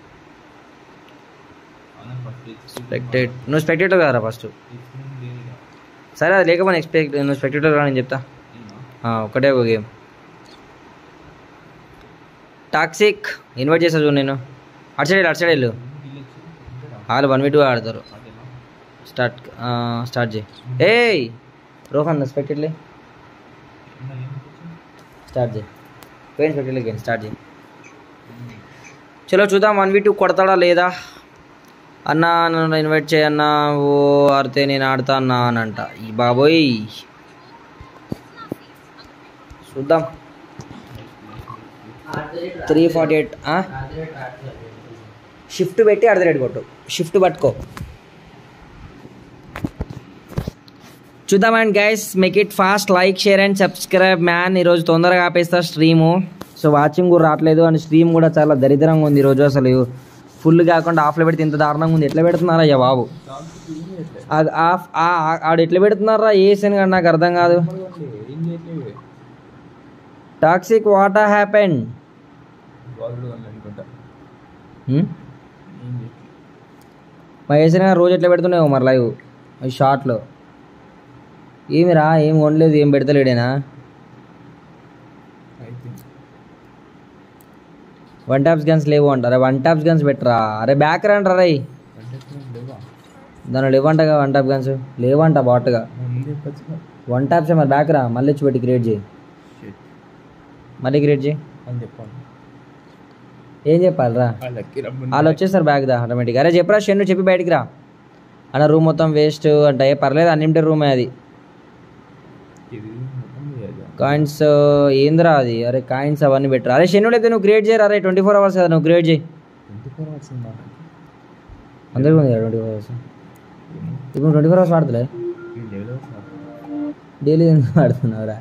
స్పెక్టేట్ నువ్వు స్పెక్టేటర్ రారా ఫస్ట్ సరే అది లేకపోతే ఎక్స్పెక్ట్ నువ్వు స్పెక్టేటర్ రా నేను చెప్తా ఆ, ఒకటే ఒక గేమ్ టాక్సిక్ ఇన్వైట్ చేస్తా చూడు నేను అటు సైడ్ వెళ్ళు, అటు సైడ్ వెళ్ళు వాళ్ళు వన్ వీ టూ ఆడతారు స్టార్ట్ ఆ, స్టార్ట్ చేయి ఏయ్ రోహన్ స్పెక్టెడ్లే స్టార్ట్ చేయి పోయిన స్పెక్టెడ్లే గేమ్ స్టార్ట్ చేయి చలో చూద్దాం వన్ వీ టూ కొడతాడా లేదా అన్న నన్ను ఇన్వైట్ చేయన్నా ఓ ఆడితే నేను ఆడతా అన్నా అని అంట ఈ బాబోయ్ చూద్దాం త్రీ ఫార్టీ ఎయిట్ షిఫ్ట్ పెట్టి అర్ధ రేట్ కొట్టు షిఫ్ట్ పట్టుకో చూద్దాం and guys make it fast like share and subscribe man ఈరోజు తొందరగా ఆపేస్తా స్ట్రీము సో వాచింగ్ కూడా రావట్లేదు అండ్ స్ట్రీమ్ కూడా చాలా దరిద్రంగా ఉంది ఈరోజు అసలు ఫుల్ కాకుండా ఆఫ్లో పెడితే ఇంత దారుణంగా ఉంది ఎట్లా పెడుతున్నారా అయ్యా బాబు ఆ- ఆఫ్ ఆ- ఆ- ఆడు ఎట్లా పెడుతున్నారా ఏ సీన్ కానీ నాకు అర్థం కాదు టాక్సిక్ వాట్ హ్యాపెన్ మా వేసిన రోజు ఎట్లా పెడుతున్నావు మరి లైవ్ ఈ షార్ట్లో ఏమిరా ఏం కొనలేదు ఏం పెడతలేడేనా వన్ టాప్స్ గన్స్ లేవు అంటారా వన్ టాప్స్ గన్స్ పెట్టరా అరే బ్యాక్ రండి రై దానిలో లేవంటగా వన్ టాప్ గన్స్ లేవంట బాట్గా వన్ టాప్స్ మరి బ్యాక్ రా మళ్ళీ వచ్చి పెట్టి క్రియేట్ చేయి మళ్ళీ క్రియేట్ చేయి ఏం చెప్పాలిరా వాళ్ళు వచ్చేస్తారు బ్యాగ్ దా ఆటోమేటిక్ అరే చెప్పరా షెన్ను చెప్పి బయటికి రా అన్న రూమ్ మొత్తం వేస్ట్ అంటే ఏ పర్లేదు అన్లిమిటెడ్ రూమే అది కాయిన్స్ ఏందిరా అది అరే కాయిన్స్ అవన్నీ పెట్టరా అరే షెన్నుడు అయితే నువ్వు క్రియేట్ చేయరా అరే ట్వంటీ ఫోర్ అవర్స్ కదా నువ్వు క్రియేట్ చేయి అందరికీ ఉంది ట్వంటీ ఫోర్ అవర్స్ ఇప్పుడు ట్వంటీ ఫోర్ అవర్స్ వాడుతులే డైలీ ఎందుకు వాడుతున్నావురా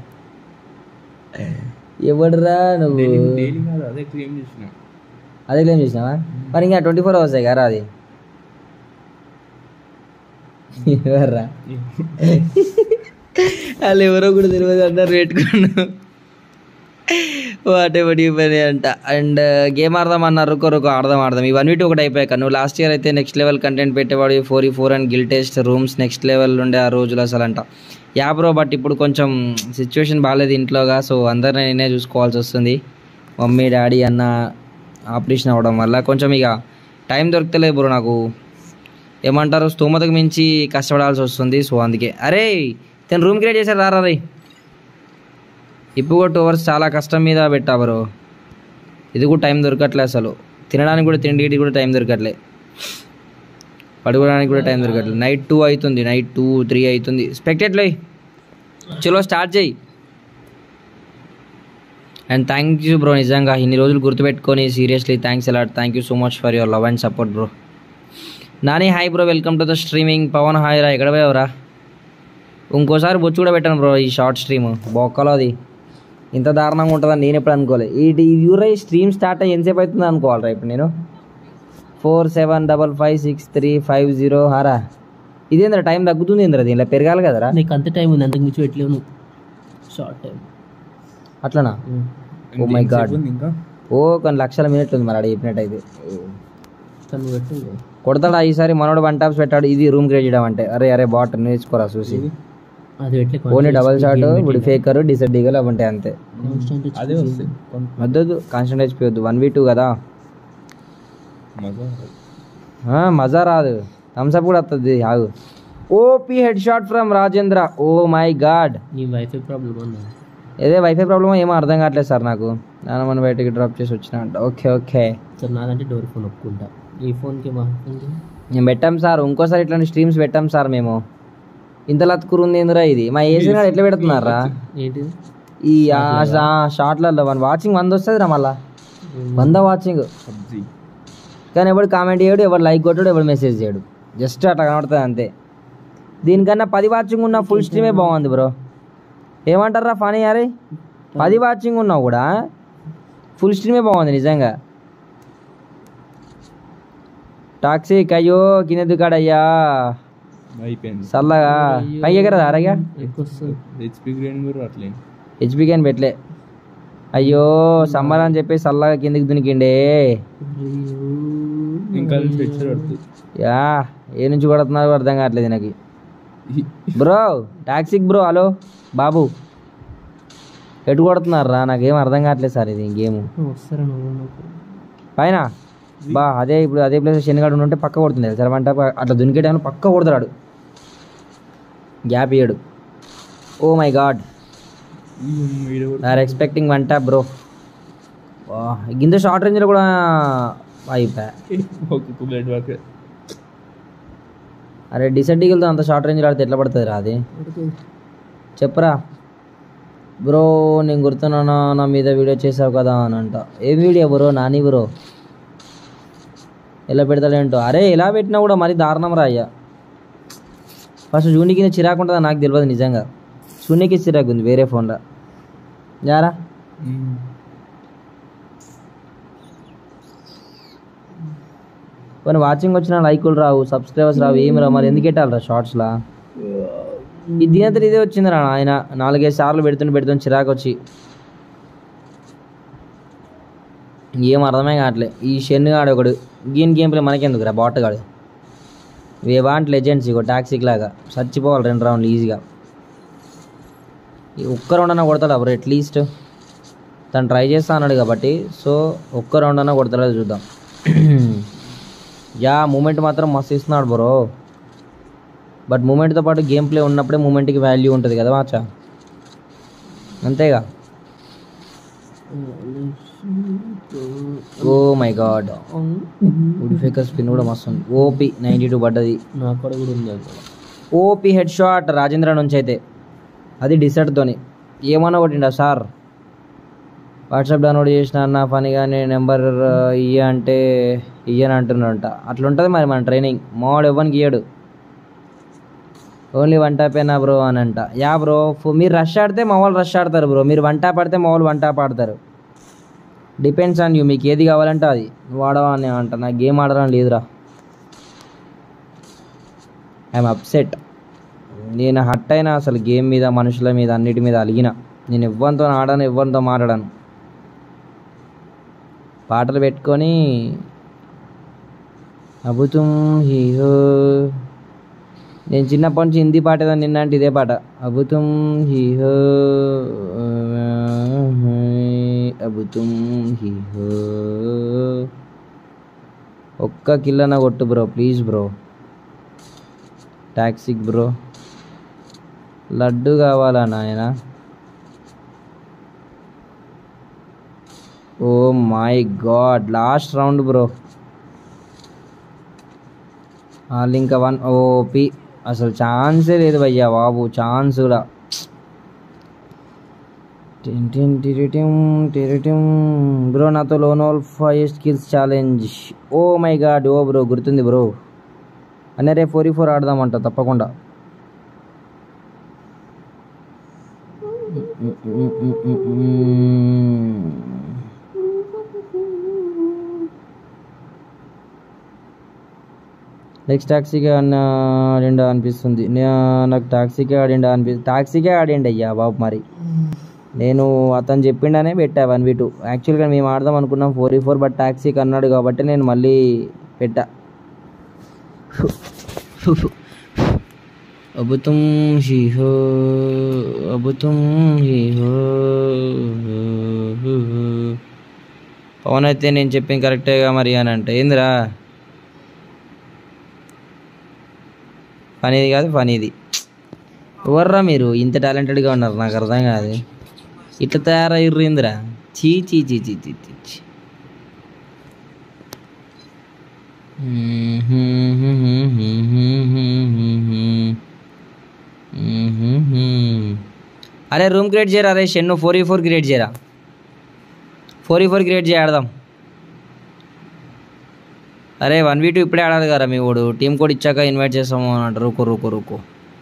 ఎవడురా నువ్వు అదే క్రీమ్ చేసిన అదే క్లెయిమ్ చేసినావా మరి ఇంకా ట్వంటీ ఫోర్ అవర్స్ కదా అది ఎవర్రా వాళ్ళు ఎవరో కూడా తెలియదు అందరు పెట్టుకున్నాను వాటే పడి పని అంట అండ్ గేమ్ ఆడదాం అన్నారు కొరకు ఆడదాం ఆడదాం ఇవన్నీ ఒకటి అయిపోయాక నువ్వు లాస్ట్ ఇయర్ అయితే నెక్స్ట్ లెవెల్ కంటెంట్ పెట్టేవాడు ఫోర్ ఈ ఫోర్ అండ్ గిల్ టెస్ట్ రూమ్స్ నెక్స్ట్ లెవెల్ ఉండే ఆ రోజులు అసలు అంట యా బ్రో బట్ ఇప్పుడు కొంచెం సిచ్యువేషన్ బాగాలేదు ఇంట్లోగా సో అందరిని నేనే చూసుకోవాల్సి వస్తుంది మమ్మీ డాడీ అన్న ఆపరేషన్ అవ్వడం వల్ల కొంచెం ఇక టైం దొరకలేదు బ్రో నాకు ఏమంటారు స్తోమతకు మించి కష్టపడాల్సి వస్తుంది సో అందుకే అరే తను రూమ్ క్రియేట్ చేశారు రారా రే ఇప్పుడు కూడా టూ అవర్స్ చాలా కష్టం మీద పెట్టా బ్రో ఇది కూడా టైం దొరకట్లే అసలు తినడానికి కూడా తిండికి కూడా టైం దొరకట్లే పడుకోవడానికి కూడా టైం దొరకట్లే నైట్ టూ అవుతుంది నైట్ టూ త్రీ అవుతుంది స్పెక్టెట్లే చలో స్టార్ట్ చేయి అండ్ థ్యాంక్ యూ బ్రో నిజంగా ఇన్ని రోజులు గుర్తుపెట్టుకొని seriously thanks a lot thank you so much for your love and support bro Nani hi bro welcome to the streaming Pavan hi రా ఎక్కడ పోయావురా ఇంకోసారి బొచ్చు కూడా పెట్టాను బ్రో ఈ షార్ట్ స్ట్రీమ్ బొక్కలో అది ఇంత దారుణంగా ఉంటుందని నేను ఎప్పుడు అనుకోలేదు ఈ యూరై స్ట్రీమ్ స్టార్ట్ అయ్యి ఎంతసేపు అవుతుంది అనుకోవాలరా ఇప్పుడు నేను four seven double five six three five zero హారా ఇదేంద్రా టైం తగ్గుతుంది ఏంద్రా దీనిలో పెరగాలి కదరా నీకు అంత టైం ఉంది అంతకు మించి పెట్టలేవు నువ్వు షార్ట్ టైం అట్లనా ఓ మై గాడ్ ఉంది ఇంకా ఓ కొన్ని లక్షల మినిట్లు ఉంది మరి అక్కడ చెప్పినట్టయితే తను పెట్టు కొడతాడా ఈసారి మనోడు వన్ టాప్స్ పెట్టాడు ఇది రూమ్ క్రియేట్ చేయడం అంటే అరే అరే బాట్ నేర్చుకోరా చూసి అది పెట్టలే ఓన్లీ డబల్ షాట్ ఇప్పుడు ఫేకర్ డిసెడ్ డిగల్ అవి ఉంటాయి అంతే కాన్స్టెంట్ అదే వస్తాయి కొంత వద్దొద్దు కాన్స్టెంట్ హెచ్పి వద్దు వన్ వీ టూ కదా మజా ఆ, మజా రాదు థమ్స్అప్ కూడా వస్తుంది ఆగు OP head shot from Rajendra oh my God నీ వైఫై ప్రాబ్లమ్ అన్నా ఏదే వైఫై ప్రాబ్లమ్ ఏమో అర్థం కావట్లేదు సార్ నాకు నాన్న మన బయటకి డ్రాప్ చేసి వచ్చిన అంట ఓకే ఓకే సార్ నాదంటే డోర్ ఫోన్ ఒప్పుకుంటా ఈ ఫోన్కి మా ఫోన్కి మేము పెట్టాం సార్ ఇంకోసారి ఇట్లాంటి స్ట్రీమ్స్ పెట్టాం సార్ మేము ఇంత లత్తుకురుంది ఏందిరా ఇది మా ఏసీ గారు ఎట్లా పెడుతున్నారా ఏంటిది ఈ షార్ట్లలో వన్ వాచింగ్ వంద వస్తుంది రా మళ్ళా వంద వాచింగ్ పబ్జి కానీ ఎవడు కామెంట్ చేయడు ఎవడు లైక్ కొట్టాడు ఎవడు మెసేజ్ చేయడు జస్ట్ అట్లా కనబడుతుంది అంతే దీనికన్నా పది వాచింగ్ ఉన్న ఫుల్ స్ట్రీమే బాగుంది బ్రో ఏమంటారా ఫనీ అరే పది వాచింగ్ ఉన్నా కూడా ఫుల్ స్ట్రీమే బాగుంది నిజంగా టాక్సిక్ అయ్యో కింద కాడయ్యా అయిపోయింది చల్లగా పైకి ఎగరదా అరగా ఎక్కువ వస్తుంది హెచ్పి గ్రేడ్ కూడా అట్లే హెచ్పీకి అని పెట్టలే అయ్యో సమ్మర్ అని చెప్పి చల్లగా కిందికి దునికిండే ఇంకా స్ట్రెచ్చర్ పడుతుంది యా ఏ నుంచి కొడుతున్నారు అర్థం కావట్లేదు నాకు బ్రో టాక్సిక్ బ్రో హలో బాబు ఎటు కొడుతున్నారా నాకేం అర్థం కావట్లేదు సార్ ఇది గేమ్ వస్తారా నువ్వు నాకు పైన బా అదే ఇప్పుడు అదే ప్లేస్ శనిగాడు ఉంటే పక్క కొడుతుంది సార్ వంట అట్లా దునికే టైంలో పక్క కొడుతున్నాడు గ్యాప్ ఇయ్యడు oh my God are expecting one tap bro గింత షార్ట్ రేంజ్లో కూడా అయిపోయా ఒక్కొక్క బ్లడ్ వర్క్ అరే డిసెంటికల్తో అంత షార్ట్ రేంజ్లో ఆడితే ఎట్లా పడుతుంది రా అది చెప్పరా బ్రో నేను గుర్తున్నానా నా మీద వీడియో చేసావు కదా అని అంట ఏం వీడియో బ్రో నాని బ్రో ఎలా పెడతాడేంటో అరే ఎలా పెట్టినా కూడా మరీ దారుణం రా అయ్యా ఫస్ట్ జూనికి చిరాకు ఉంటుందా నాకు తెలియదు నిజంగా శూన్యకి చిరాకు ఉంది వేరే ఫోన్లో యారా కొన్ని వాచింగ్ వచ్చిన లైకులు రావు సబ్స్క్రైబర్స్ రావు ఏమి రావు మరి ఎందుకు పెట్టాలరా షార్ట్స్లా ఈ దీనంతట ఇదే వచ్చిందిరా ఆయన నాలుగైదు సార్లు పెడుతుంటే పెడుతుంటే చిరాకు వచ్చి ఏం అర్థమే కావట్లే ఈ షెన్నుగాడు ఒకడు గీన్ గేమ్ ప్లే మనకెందుకురా బాటగాడు వే వాంట్ లెజెండ్స్ ఇగో టాక్సిక్ లాగా చచ్చిపోవాలి రెండు రౌండ్లు ఈజీగా ఈ ఒక్క రౌండ్ అన్నా కొడతాడు అప్పుడు అట్లీస్ట్ తను ట్రై చేస్తా అన్నాడు కాబట్టి సో ఒక్క రౌండ్ అన్నా కొడతాడో చూద్దాం యా మూమెంట్ మాత్రం మస్తు ఇస్తున్నాడు బ్రో బట్ మూమెంట్తో పాటు గేమ్ ప్లే ఉన్నప్పుడే మూమెంట్కి వాల్యూ ఉంటుంది కదా మాచా అంతేగా ఓ మై గాడ్ ఉడిఫేకర్ స్పిన్ కూడా మస్తు ఉంది ఓపీ నైంటీ టూ పడ్డది నాకు కూడా కూడా ఉంది అది ఓపీ హెడ్ షాట్ రాజేంద్ర నుంచి అయితే అది డిసర్ట్తోని ఏమన్నా కొట్టిండా సార్ వాట్సాప్ డౌన్లోడ్ చేసిన అన్న పనిగా నేను నెంబర్ ఇయ్య అంటే ఇయ్యని అంటున్నాడంట అట్లా ఉంటుంది మరి మన ట్రైనింగ్ మావాడు ఇవ్వనికి ఇయ్యడు ఓన్లీ వన్ టాప్ అయినా బ్రో అని అంట యా బ్రో మీరు రష్ ఆడితే మా వాళ్ళు రష్ ఆడతారు బ్రో మీరు వన్ టాప్ ఆడితే మా వాళ్ళు వన్ టాప్ ఆడతారు డిపెండ్స్ ఆన్ యూ మీకు ఏది కావాలంటే అది నువ్వు ఆడవా అని అంట నాకు గేమ్ ఆడడం లేదురా ఐఎమ్ అప్సెట్ నేను హట్ అయినా అసలు గేమ్ మీద మనుషుల మీద అన్నిటి మీద అలిగిన నేను ఎవ్వరితో ఆడాను ఎవ్వరితో మాట్లాడాను పాటలు పెట్టుకొని అబుతుం హీహో నేను చిన్నప్పటి నుంచి హిందీ పాట ఏదైనా నిన్న అంటే ఇదే పాట అబుతుం హీహో అబుతుం హీహో ఒక్క కిల్లన కొట్టు bro please bro toxic bro laddu కావాలా నాయన oh my God last round bro వాళ్ళు ఇంకా వన్ ఓపి అసలు ఛాన్సే లేదు భయ్యా బాబు ఛాన్స్ కూడా టిన్ టిన్ టిరిటిం టిరిటిం బ్రో నాతో lone all five skills challenge oh my God oh bro గుర్తుంది బ్రో అనే రేపు ఫోర్ ఫోర్ ఆడదామంట తప్పకుండా నెక్స్ట్ టాక్సీకే అన్న ఆడిండా అనిపిస్తుంది నే- నాకు టాక్సీకే ఆడిండా అనిపి టాక్సీకే ఆడిండి అయ్యా బాబు మరి నేను అతను చెప్పిండనే పెట్టా వన్ వీ టూ యాక్చువల్గా మేము ఆడదాం అనుకున్నాం ఫోర్ ఈ ఫోర్ బట్ టాక్సీకి అన్నాడు కాబట్టి నేను మళ్ళీ పెట్టా అబుతుం హీహో అబుతుం హీహో పవన్ అయితే నేను చెప్పింది కరెక్టేగా మరి అని అంటే ఏందిరా పనిది కాదు పనిది ఎవర్రా మీరు ఇంత టాలెంటెడ్గా ఉన్నారు నాకు అర్థం కాదు ఇట్లా తయారయ్యారు ఏందిరా చీ చీ చీ చీ చీ చీ చీ. అరే రూమ్ క్రియేట్ చేయరా అరే షెన్ను ఫోర్ ఈ ఫోర్ క్రియేట్ చేయరా ఫోర్ ఈ ఫోర్ క్రియేట్ చేయి ఆడదాం అరే వన్ వీ టూ ఇప్పుడే ఆడాలి కదా మీ వాడు టీం కోడ్ ఇచ్చాక ఇన్వైట్ చేస్తాము అని అంటారు రుకో రుకో రుకో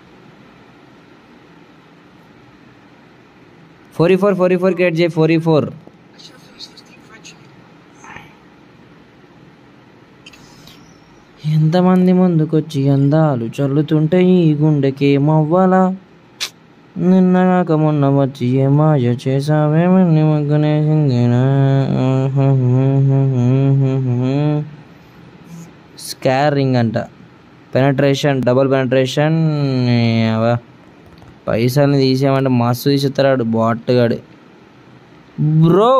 ఫోర్ ఈ ఫోర్ ఫోర్ ఈ ఫోర్ క్రియేట్ చేయి ఫోర్ ఈ ఫోర్ ఎంతమంది ముందుకొచ్చి అందాలు చల్లుతుంటే ఈ గుండెకేమవ్వాలా నిన్న కాక మొన్న వచ్చి ఏ మాయ చేసావేమని మగ్గనేసిందేనా స్కారింగ్ అంట పెనట్రేషన్ డబుల్ పెనట్రేషన్ పైసల్ని తీసేయమంటే మస్తు తీసేస్తాడు బాట్గాడు బ్రో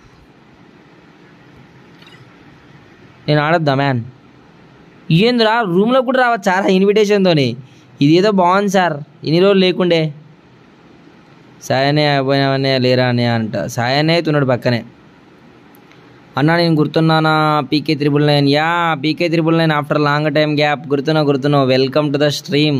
నేను ఆడద్దా మ్యాన్ ఏందిరా రూమ్లో కూడా రావచ్చు సార్ ఇన్విటేషన్తోని ఇదేదో బాగుంది సార్ ఇన్ని రోజులు లేకుండే సాయనే అయిపోయినవన్నీ లేరా అని అంట సాయనే అవుతున్నాడు పక్కనే అన్నా నేను గుర్తున్నానా PK triple nine yeah PK triple nine after long time gap గుర్తున్నా గుర్తున్నా welcome to the stream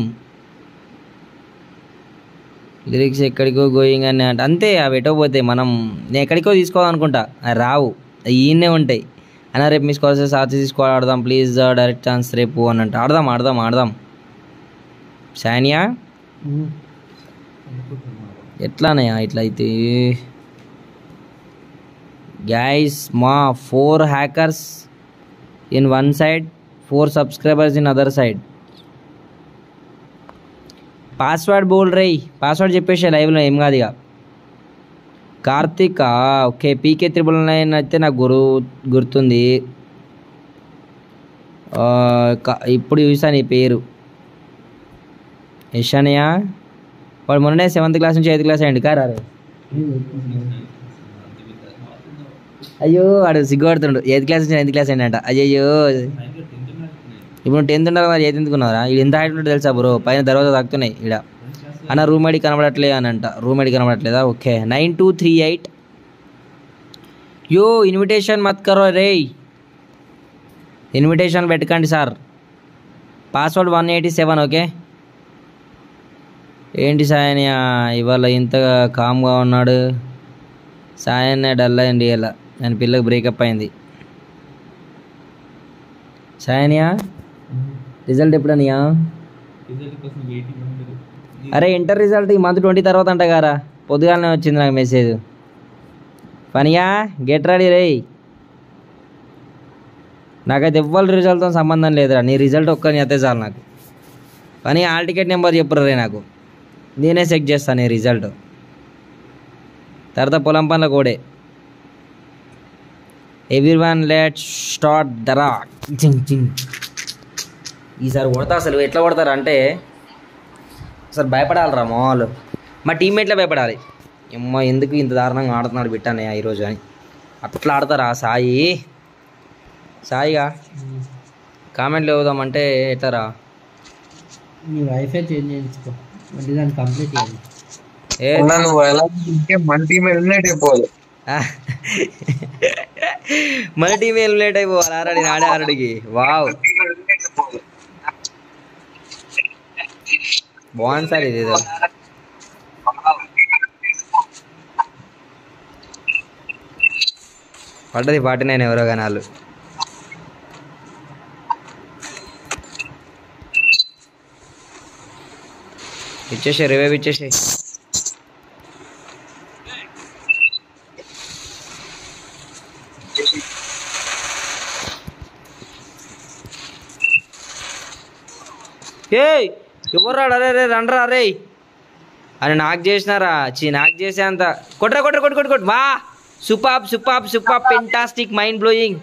lyrics ఎక్కడికో గోయింగ్ అని అంట అంతే అవి ఎటో పోతాయి మనం నేను ఎక్కడికో తీసుకోవాలనుకుంటా అవి రావు అవి ఈయనే ఉంటాయి అన్న రేపు మిస్ కాల్స్ సాచి తీసుకోవాలి ఆడదాం ప్లీజ్ డైరెక్ట్ ఛాన్స్ రేపు అని అంటే ఆడదాం ఆడదాం ఆడదాం సానియా ఎట్లానయ్యా ఇట్లా అయితే గైస్ మా four hackers in one side four subscribers in other side password బోల్ రేయ్ పాస్వర్డ్ చెప్పేసే లైవ్లో ఏం కాదు ఇక Karthik okay PK triple nine అయితే నాకు గురు గుర్తుంది ఆ, క- ఇప్పుడు చూసాను ఈ పేరు యశానయ్య వాడు మొన్ననే సెవెంత్ క్లాస్ నుంచి ఎయిత్ క్లాస్ అయ్యండి కారా రే. అయ్యో వాడు సిగ్గుపడుతుండు ఎయిత్ క్లాస్ నుంచి నైన్త్ క్లాస్ అయ్యండి అంట అయ్యయ్యో ఇప్పుడు టెన్త్ ఉండాలి మరి ఎయిత్ ఎందుకున్నారా ఇది ఎంత హైట్ ఉంటుంది తెలుసా బ్రో పైన దర్వాజా తాకుతున్నాయి ఇక్కడ అన్న రూమ్ ఐడి కనబడట్లే అని అంట రూమ్ ఐడి కనబడట్లేదా okay nine two three eight yo invitation మత్ కరో రే ఇన్విటేషన్ పెట్టకండి sir password one eighty seven okay ఏంటి సాయన్య ఇవాళ ఇంత కామ్గా ఉన్నాడు సాయన్య డల్ అయింది ఇలా నేను పిల్లకి బ్రేకప్ అయింది సాయన్య రిజల్ట్ ఎప్పుడనియా రిజల్ట్ కోసం వెయిటింగ్ ఉండదు అరే ఇంటర్ రిజల్ట్ ఈ మంత్ ట్వంటీ తర్వాత అంట గారా పొద్దుగాలనే వచ్చింది నాకు మెసేజ్ పనియా గెట్ రెడీ రే నాకైతే ఎవ్వరి రిజల్ట్తో సంబంధం లేదురా నీ రిజల్ట్ ఒక్కని అయితే చాలు నాకు కానీ హాల్ టికెట్ నెంబర్ చెప్పురు రే నాకు నేనే చెక్ చేస్తాను ఈ రిజల్ట్ తర్వాత పొలం పనుల కోడే ఎవ్రీ వన్ లెట్ స్టార్ట్ దరా చింగ్ చింగ్ ఈసారి కొడతా అసలు ఎట్లా కొడతారు అంటే అసలు భయపడాలిరా మామూలు మా టీమ్మేట్లే భయపడాలి అమ్మ ఎందుకు ఇంత దారుణంగా ఆడుతున్నాడు బిట్టానే ఈరోజు అని అట్లా ఆడతారా సాయి సాయిగా కామెంట్లు ఇవ్వదామంటే ఎట్లరా నీ వైఫై చేంజ్ చేయించుకో మళ్ళీ దాన్ని కంప్లీట్ చేయాలి ఏ అన్నా నువ్వు ఎలా ఉంటే మన టీం ఎలిమినేట్ అయిపోవాలి మన టీం ఏం లేట్ అయిపోవాలి ఆరాడి ఆడే ఆరడికి వావ్ బాగుంది సార్ ఇది ఏదో పడ్డది పాటి నేను ఎవరో కానీ వాళ్ళు ఇచ్చేసే రివైవ్ ఇచ్చేసే ఏయ్ ఎవరు అరే రే రండ్రా రే అని నాకు చేసినారా చీ నాకు చేసే అంత కొట్రా కొట్రా కొట్టు కొట్టు కొట్టు వా సూపాప్ సూపాప్ సూపాప్ పెంటాస్టిక్ మైండ్ బ్లోయింగ్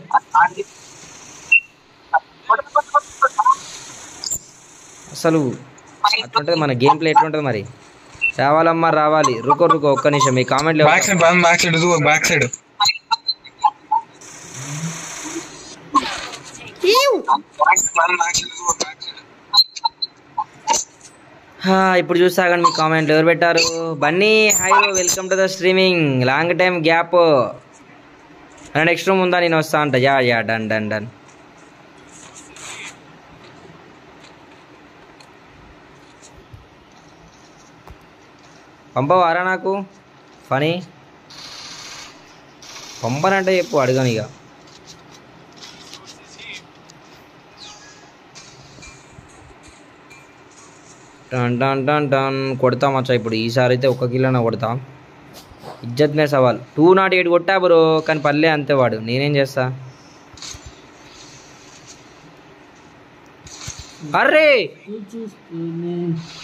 అసలు అట్లుంటుంది మన గేమ్ ప్లే ఎట్లుంటుంది మరి రావాలమ్మా రావాలి రుకో రుకో ఒక్క నిమిషం మీ కామెంట్లు బ్యాక్ సైడ్ పదం బ్యాక్ సైడ్ ఇదిగో బ్యాక్ సైడ్ హా, ఇప్పుడు చూసాగండి మీ కామెంట్లు ఎవరు పెట్టారు Bunny hi welcome to the streaming long time gap next room ఉందా నేను వస్తా అంట yeah yeah done done done పంపవారా నాకు ఫనీ పంపనంటే చెప్పు అడగను ఇక టన్ టన్ టన్ టన్ కొడతా మచ్చా ఇప్పుడు ఈసారి అయితే ఒక కిలోన కొడతా ఇజ్జత్ మే సవాల్ టూ నాట్ ఎయిట్ కొట్టా బ్రో కానీ పల్లె అంతే వాడు నేనేం చేస్తా అర్రే చూస్తూనే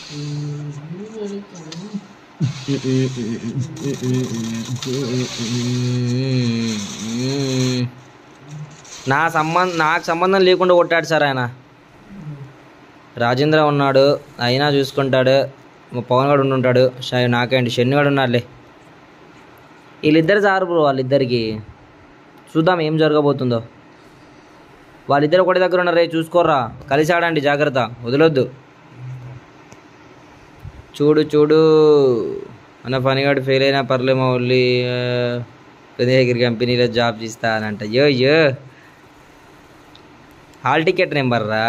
నా సంబంధం నాకు సంబంధం లేకుండా కొట్టాడు సార్ ఆయన రాజేంద్ర ఉన్నాడు అయినా చూసుకుంటాడు మా పవన్ గడు ఉంటుంటాడు షా- నాకేంటి షెన్ని గడు ఉన్నాడులే వీళ్ళిద్దరు సారు బ్రో వాళ్ళిద్దరికి చూద్దాం ఏం జరగబోతుందో వాళ్ళిద్దరు ఒకటి దగ్గర ఉన్నారే చూసుకోర్రా కలిసి ఆడండి జాగ్రత్త వదలొద్దు చూడు చూడు అన్న పనిగాడు ఫెయిల్ అయినా పర్లే మా ఊళ్ళి దగ్గర కంపెనీలో జాబ్ చేస్తా అని అంట యో యో హాల్ టికెట్ నెంబర్ రా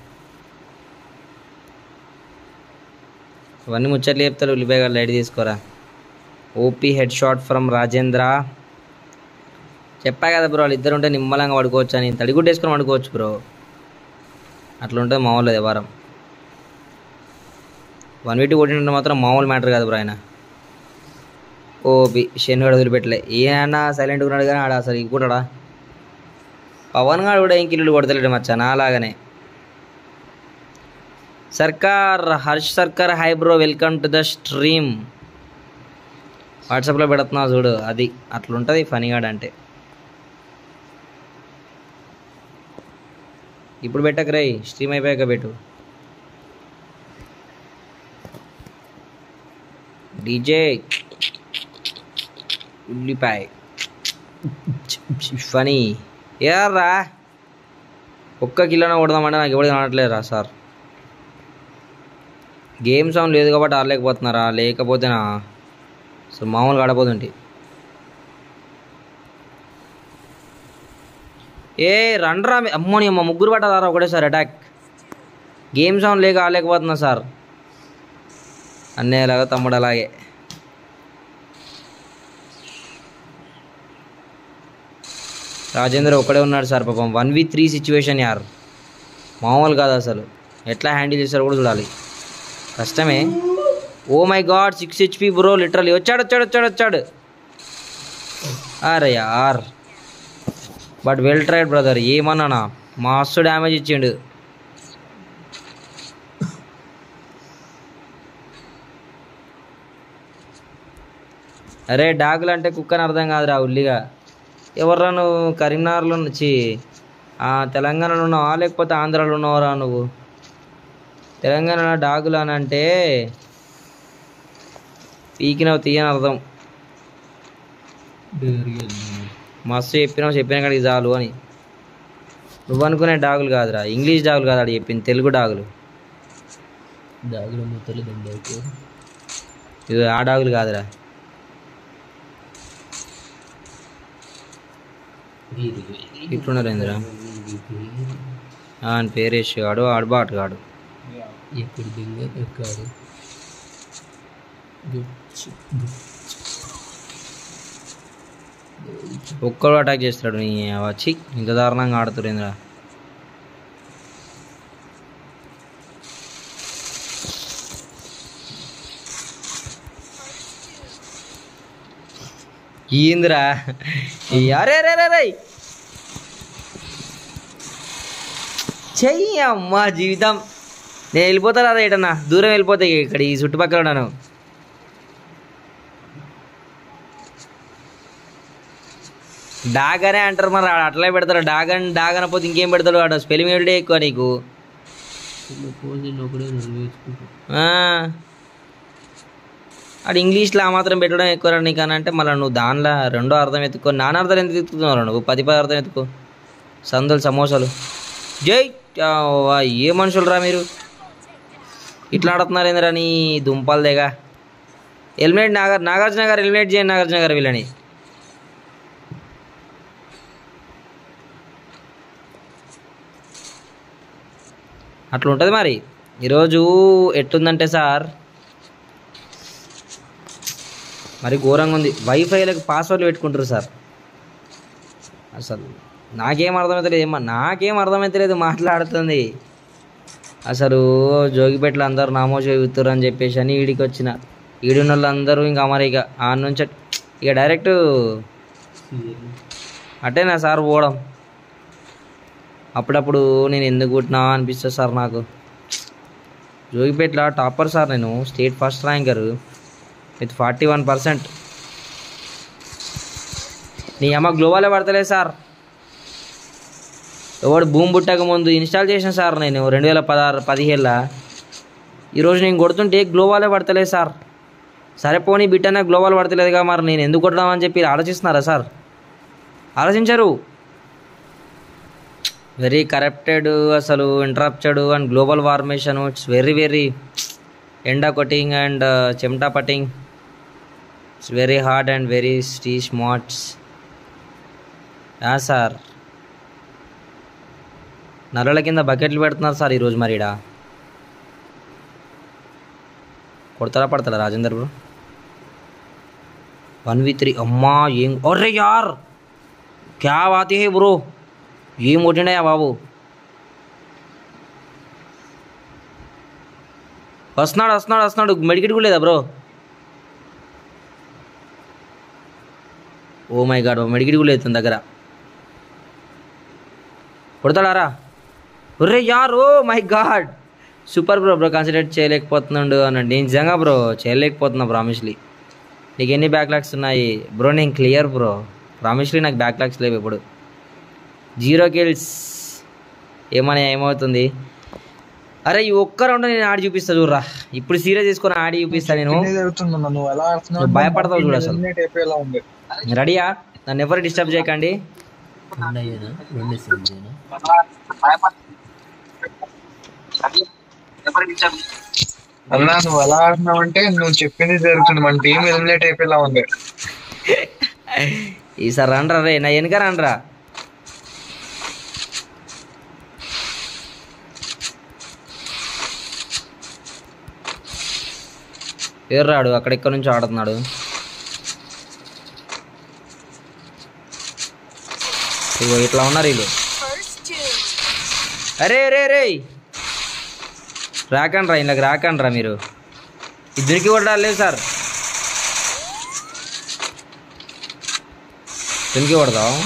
ఇవన్నీ ముచ్చట్లు చెప్తారు ఉల్లిపాయ గారు లైట్ తీసుకోరా OP head shot from Rajendra చెప్పా కదా బ్రో వాళ్ళు ఇద్దరు ఉంటే నిమ్మలంగా పడుకోవచ్చు అని తడిగుడ్డ వేసుకొని పడుకోవచ్చు బ్రో అట్లా ఉంటుంది మామూలు వ్యవహారం వన్ వీటి కొట్టినట్టు మాత్రం మామూలు మ్యాటర్ కాదు బ్రో ఆయన ఓపి శని వాడు వదిలిపెట్టలే ఏమన్నా సైలెంట్గా ఉన్నాడు కానీ ఆడ అసలు ఇంకోటాడా పవన్ గారు కూడా ఏం కిల్లులు కొడతలేడు మచ్చా నాలాగానే Sarkar Harsh Sarkar hi bro welcome to the stream వాట్సాప్లో పెడుతున్నా చూడు అది అట్లుంటుంది ఫనీగాడ్ అంటే ఇప్పుడు పెట్టక రై స్ట్రీమ్ అయిపోయాక పెట్టు డీజే ఉల్లిపాయ ఫనీ ఏరా ఒక్క కిలోనే కొడదామంటే నాకు ఎవరికి అనట్లేదురా సార్ గేమ్ సౌండ్ లేదు కాబట్టి ఆడలేకపోతున్నారా లేకపోతేనా అసలు మామూలుగా ఆడపోతుంటే ఏ రండ్రా మీ- అమ్మోని అమ్మ ముగ్గురు పట్టదారా ఒకటేసారి అటాక్ గేమ్ సౌండ్ లేక ఆడలేకపోతున్నా సార్ అన్నయ్యలాగా తమ్ముడు అలాగే రాజేంద్ర ఒక్కడే ఉన్నాడు సార్ పాపం వన్ వి త్రీ సిచ్యువేషన్ యార్ మామూలు కాదు అసలు ఎట్లా హ్యాండిల్ చేస్తారో కూడా చూడాలి కష్టమే oh my God six HP bro literally వచ్చాడు వచ్చాడు వచ్చాడు వచ్చాడు అరే యార్ బట్ వెల్ ట్రైడ్ బ్రదర్ ఏమన్నానా మస్తు డ్యామేజ్ ఇచ్చిండు అరే డాగులు అంటే కుక్కని అర్థం కాదురా ఉల్లిగా ఎవర్రా నువ్వు కరీంనగర్లో నుంచి తెలంగాణలో ఉన్నావా లేకపోతే ఆంధ్రాలో ఉన్నావురా నువ్వు తెలంగాణలో డాగులు అని అంటే పీకినవు తీయని అర్థం మస్తు చెప్పినావు చెప్పిన కాడికి చాలు అని నువ్వు అనుకునే డాగులు కాదురా ఇంగ్లీష్ డాగులు కాదు అది చెప్పింది తెలుగు డాగులు దాగుల మూతలు దండకు ఇది ఆ డాగులు కాదురా ఇట్లున్నారు ఏందిరా ఆ, అని పేరేసి ఆడు ఆడు బాటగాడు ఎక్కడ దింగ ఎక్కాడు ఒక్కడు అటాక్ చేస్తాడు నీ వచ్చి ఇంత దారుణంగా ఆడుతురేంద్రా ఏందిరా ఈ అరే రే రే రే చెయ్యి అమ్మా జీవితం నేను వెళ్ళిపోతాను అదే ఏటన్నా దూరం వెళ్ళిపోతాయి ఇక్కడ ఈ చుట్టుపక్కల ఉన్నాను డాగ్ అనే అంటారు మరి ఆడ అట్లే పెడతారు డాగ్ అని డాగ్ అనపోతే ఇంకేం పెడతాడు ఆడ స్పెల్లింగ్ ఏమిటే ఎక్కువ నీకు పోసి ఒకడే నెరవేర్చుకుంటా ఆ. ఆడు ఇంగ్లీష్లో ఆ మాత్రం పెట్టడం ఎక్కువ నీకు అని అంటే మళ్ళీ నువ్వు దానిలో రెండో అర్థం ఎత్తుకో నాన్న అర్థం ఎందుకు ఎత్తుకుతున్నావు నువ్వు పది పది అర్థం ఎత్తుకో సందులు సమోసాలు జై ఆ, వా, ఏ మనుషులరా మీరు ఇట్లా ఆడుతున్నారు ఏందిరా నీ దుంపలు దేగా ఎలిమినేట్ నాగర్ నాగార్జున గారు ఎలిమినేట్ చేయండి నాగార్జున గారు వీళ్ళని అట్లా ఉంటుంది మరి ఈరోజు ఎట్లుందంటే సార్ మరి ఘోరంగా ఉంది వైఫైలకు పాస్వర్డ్లు పెట్టుకుంటారు సార్ అసలు నాకేం అర్థమవుతలేదు ఏమో నాకేం అర్థమవుతలేదు మాట్లాడుతుంది అసలు జోగిపేటలో అందరూ నామోజీ చెబుతారు అని చెప్పేసి అని ఈడికి వచ్చిన ఈడున్న వాళ్ళందరూ ఇంకా మరి ఇక ఆ నుంచి ఇక డైరెక్ట్ అట్టేనా సార్ పోవడం అప్పుడప్పుడు నేను ఎందుకు కుట్టినా అనిపిస్తుంది సార్ నాకు జోగిపేటలో టాపర్ సార్ నేను state first ranker with forty one percent నీ అమ్మ గ్లోబాలే పడతలేదు సార్ ఎవడు భూమి పుట్టక ముందు ఇన్స్టాల్ చేసిన సార్ నేను రెండు వేల పదహారు పదిహేళ్ళ ఈరోజు నేను కొడుతుంటే గ్లోబాలే పడతలేదు సార్ సరే పోనీ బిట్టనే గ్లోబాల్ పడతలేదుగా మరి నేను ఎందుకు కొట్టడామని చెప్పి ఆలోచిస్తున్నారా సార్ ఆలోచించరు వెరీ కరప్టెడ్ అసలు interrupted and global warmation it's very very ఎండా కొట్టింగ్ అండ్ చెమటా పట్టింగ్ it's very hard and very స్టీ స్మార్ట్స్ సార్ నల్లల కింద బకెట్లు పెడుతున్నారు సార్ ఈరోజు మరి ఈడ కొడతారా పడతారా Rajender bro one v three అమ్మా ఏం అరే యార్ క్యా బాతి హే బ్రో ఏం కొట్టిండయా బాబు వస్తున్నాడు వస్తున్నాడు వస్తున్నాడు మెడికెట్ కూడా లేదా bro oh my God medkit కూడా లేదు తన దగ్గర కొడతాడారా ఒర్రే యార్ oh my God super bro bro concentrate చేయలేకపోతున్నాడు అనండి నిజంగా బ్రో చేయలేకపోతున్నా ప్రామిస్లీ నీకు ఎన్ని బ్యాక్లాగ్స్ ఉన్నాయి బ్రో నేను క్లియర్ బ్రో ప్రామిస్లీ నాకు బ్యాక్లాగ్స్ లేవు ఇప్పుడు జీరో కిల్స్ ఏమని ఏమవుతుంది అరే ఈ ఒక్క రౌండ్ నేను ఆడి చూపిస్తా చూడరా ఇప్పుడు సీరియస్ తీసుకొని ఆడి చూపిస్తా నేను ఇదే జరుగుతుందన్న నువ్వు ఎలా ఆడుతున్నావు నువ్వు భయపడతావు చూడు అసలు. eliminate అయిపోయేలా ఉంది రెడీయా నన్ను ఎవరు డిస్టర్బ్ చేయకండి రెండయ్యేనా రెండు సెంజేనా అన్నా నువ్వు ఎలా ఆడుతున్నావు అంటే నువ్వు చెప్పింది జరుగుతుంది మన టీం ఎలిమినేట్ అయిపోయేలా ఉంది ఈసారి రండ్రా రే నా వెనక రండ్రా పేరు రాడు అక్కడెక్కడ నుంచి ఆడుతున్నాడు ఇగో ఇట్లా ఉన్నారు వీళ్ళు అరే రే రే రాకండి రా ఇందులోకి రాకండి రా మీరు ఇద్దరికి కూడా లేదు సార్ దీనికి కొడదాం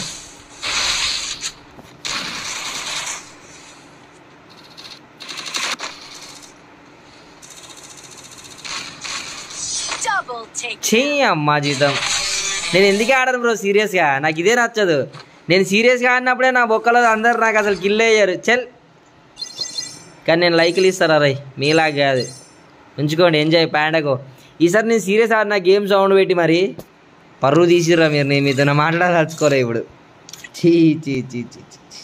Double take ఛీ అమ్మా జీతం నేను ఎందుకే ఆడను బ్రో సీరియస్గా నాకు ఇదే నచ్చదు నేను సీరియస్గా ఆడినప్పుడే నా బొక్కలో అందరు నాకు అసలు కిల్ అయ్యారు చెల్ కానీ నేను లైకులు ఇస్తారా రై మీలాగా కాదు ఉంచుకోండి ఎంజాయ్ ప్యాండకో ఈసారి నేను సీరియస్ ఆడిన గేమ్ సౌండ్ పెట్టి మరి పరువు తీసిర్రా మీరు నేను మీతో మాట్లాడదలుచుకోలే ఇప్పుడు చీ చీ చీ చీ చీ చీ.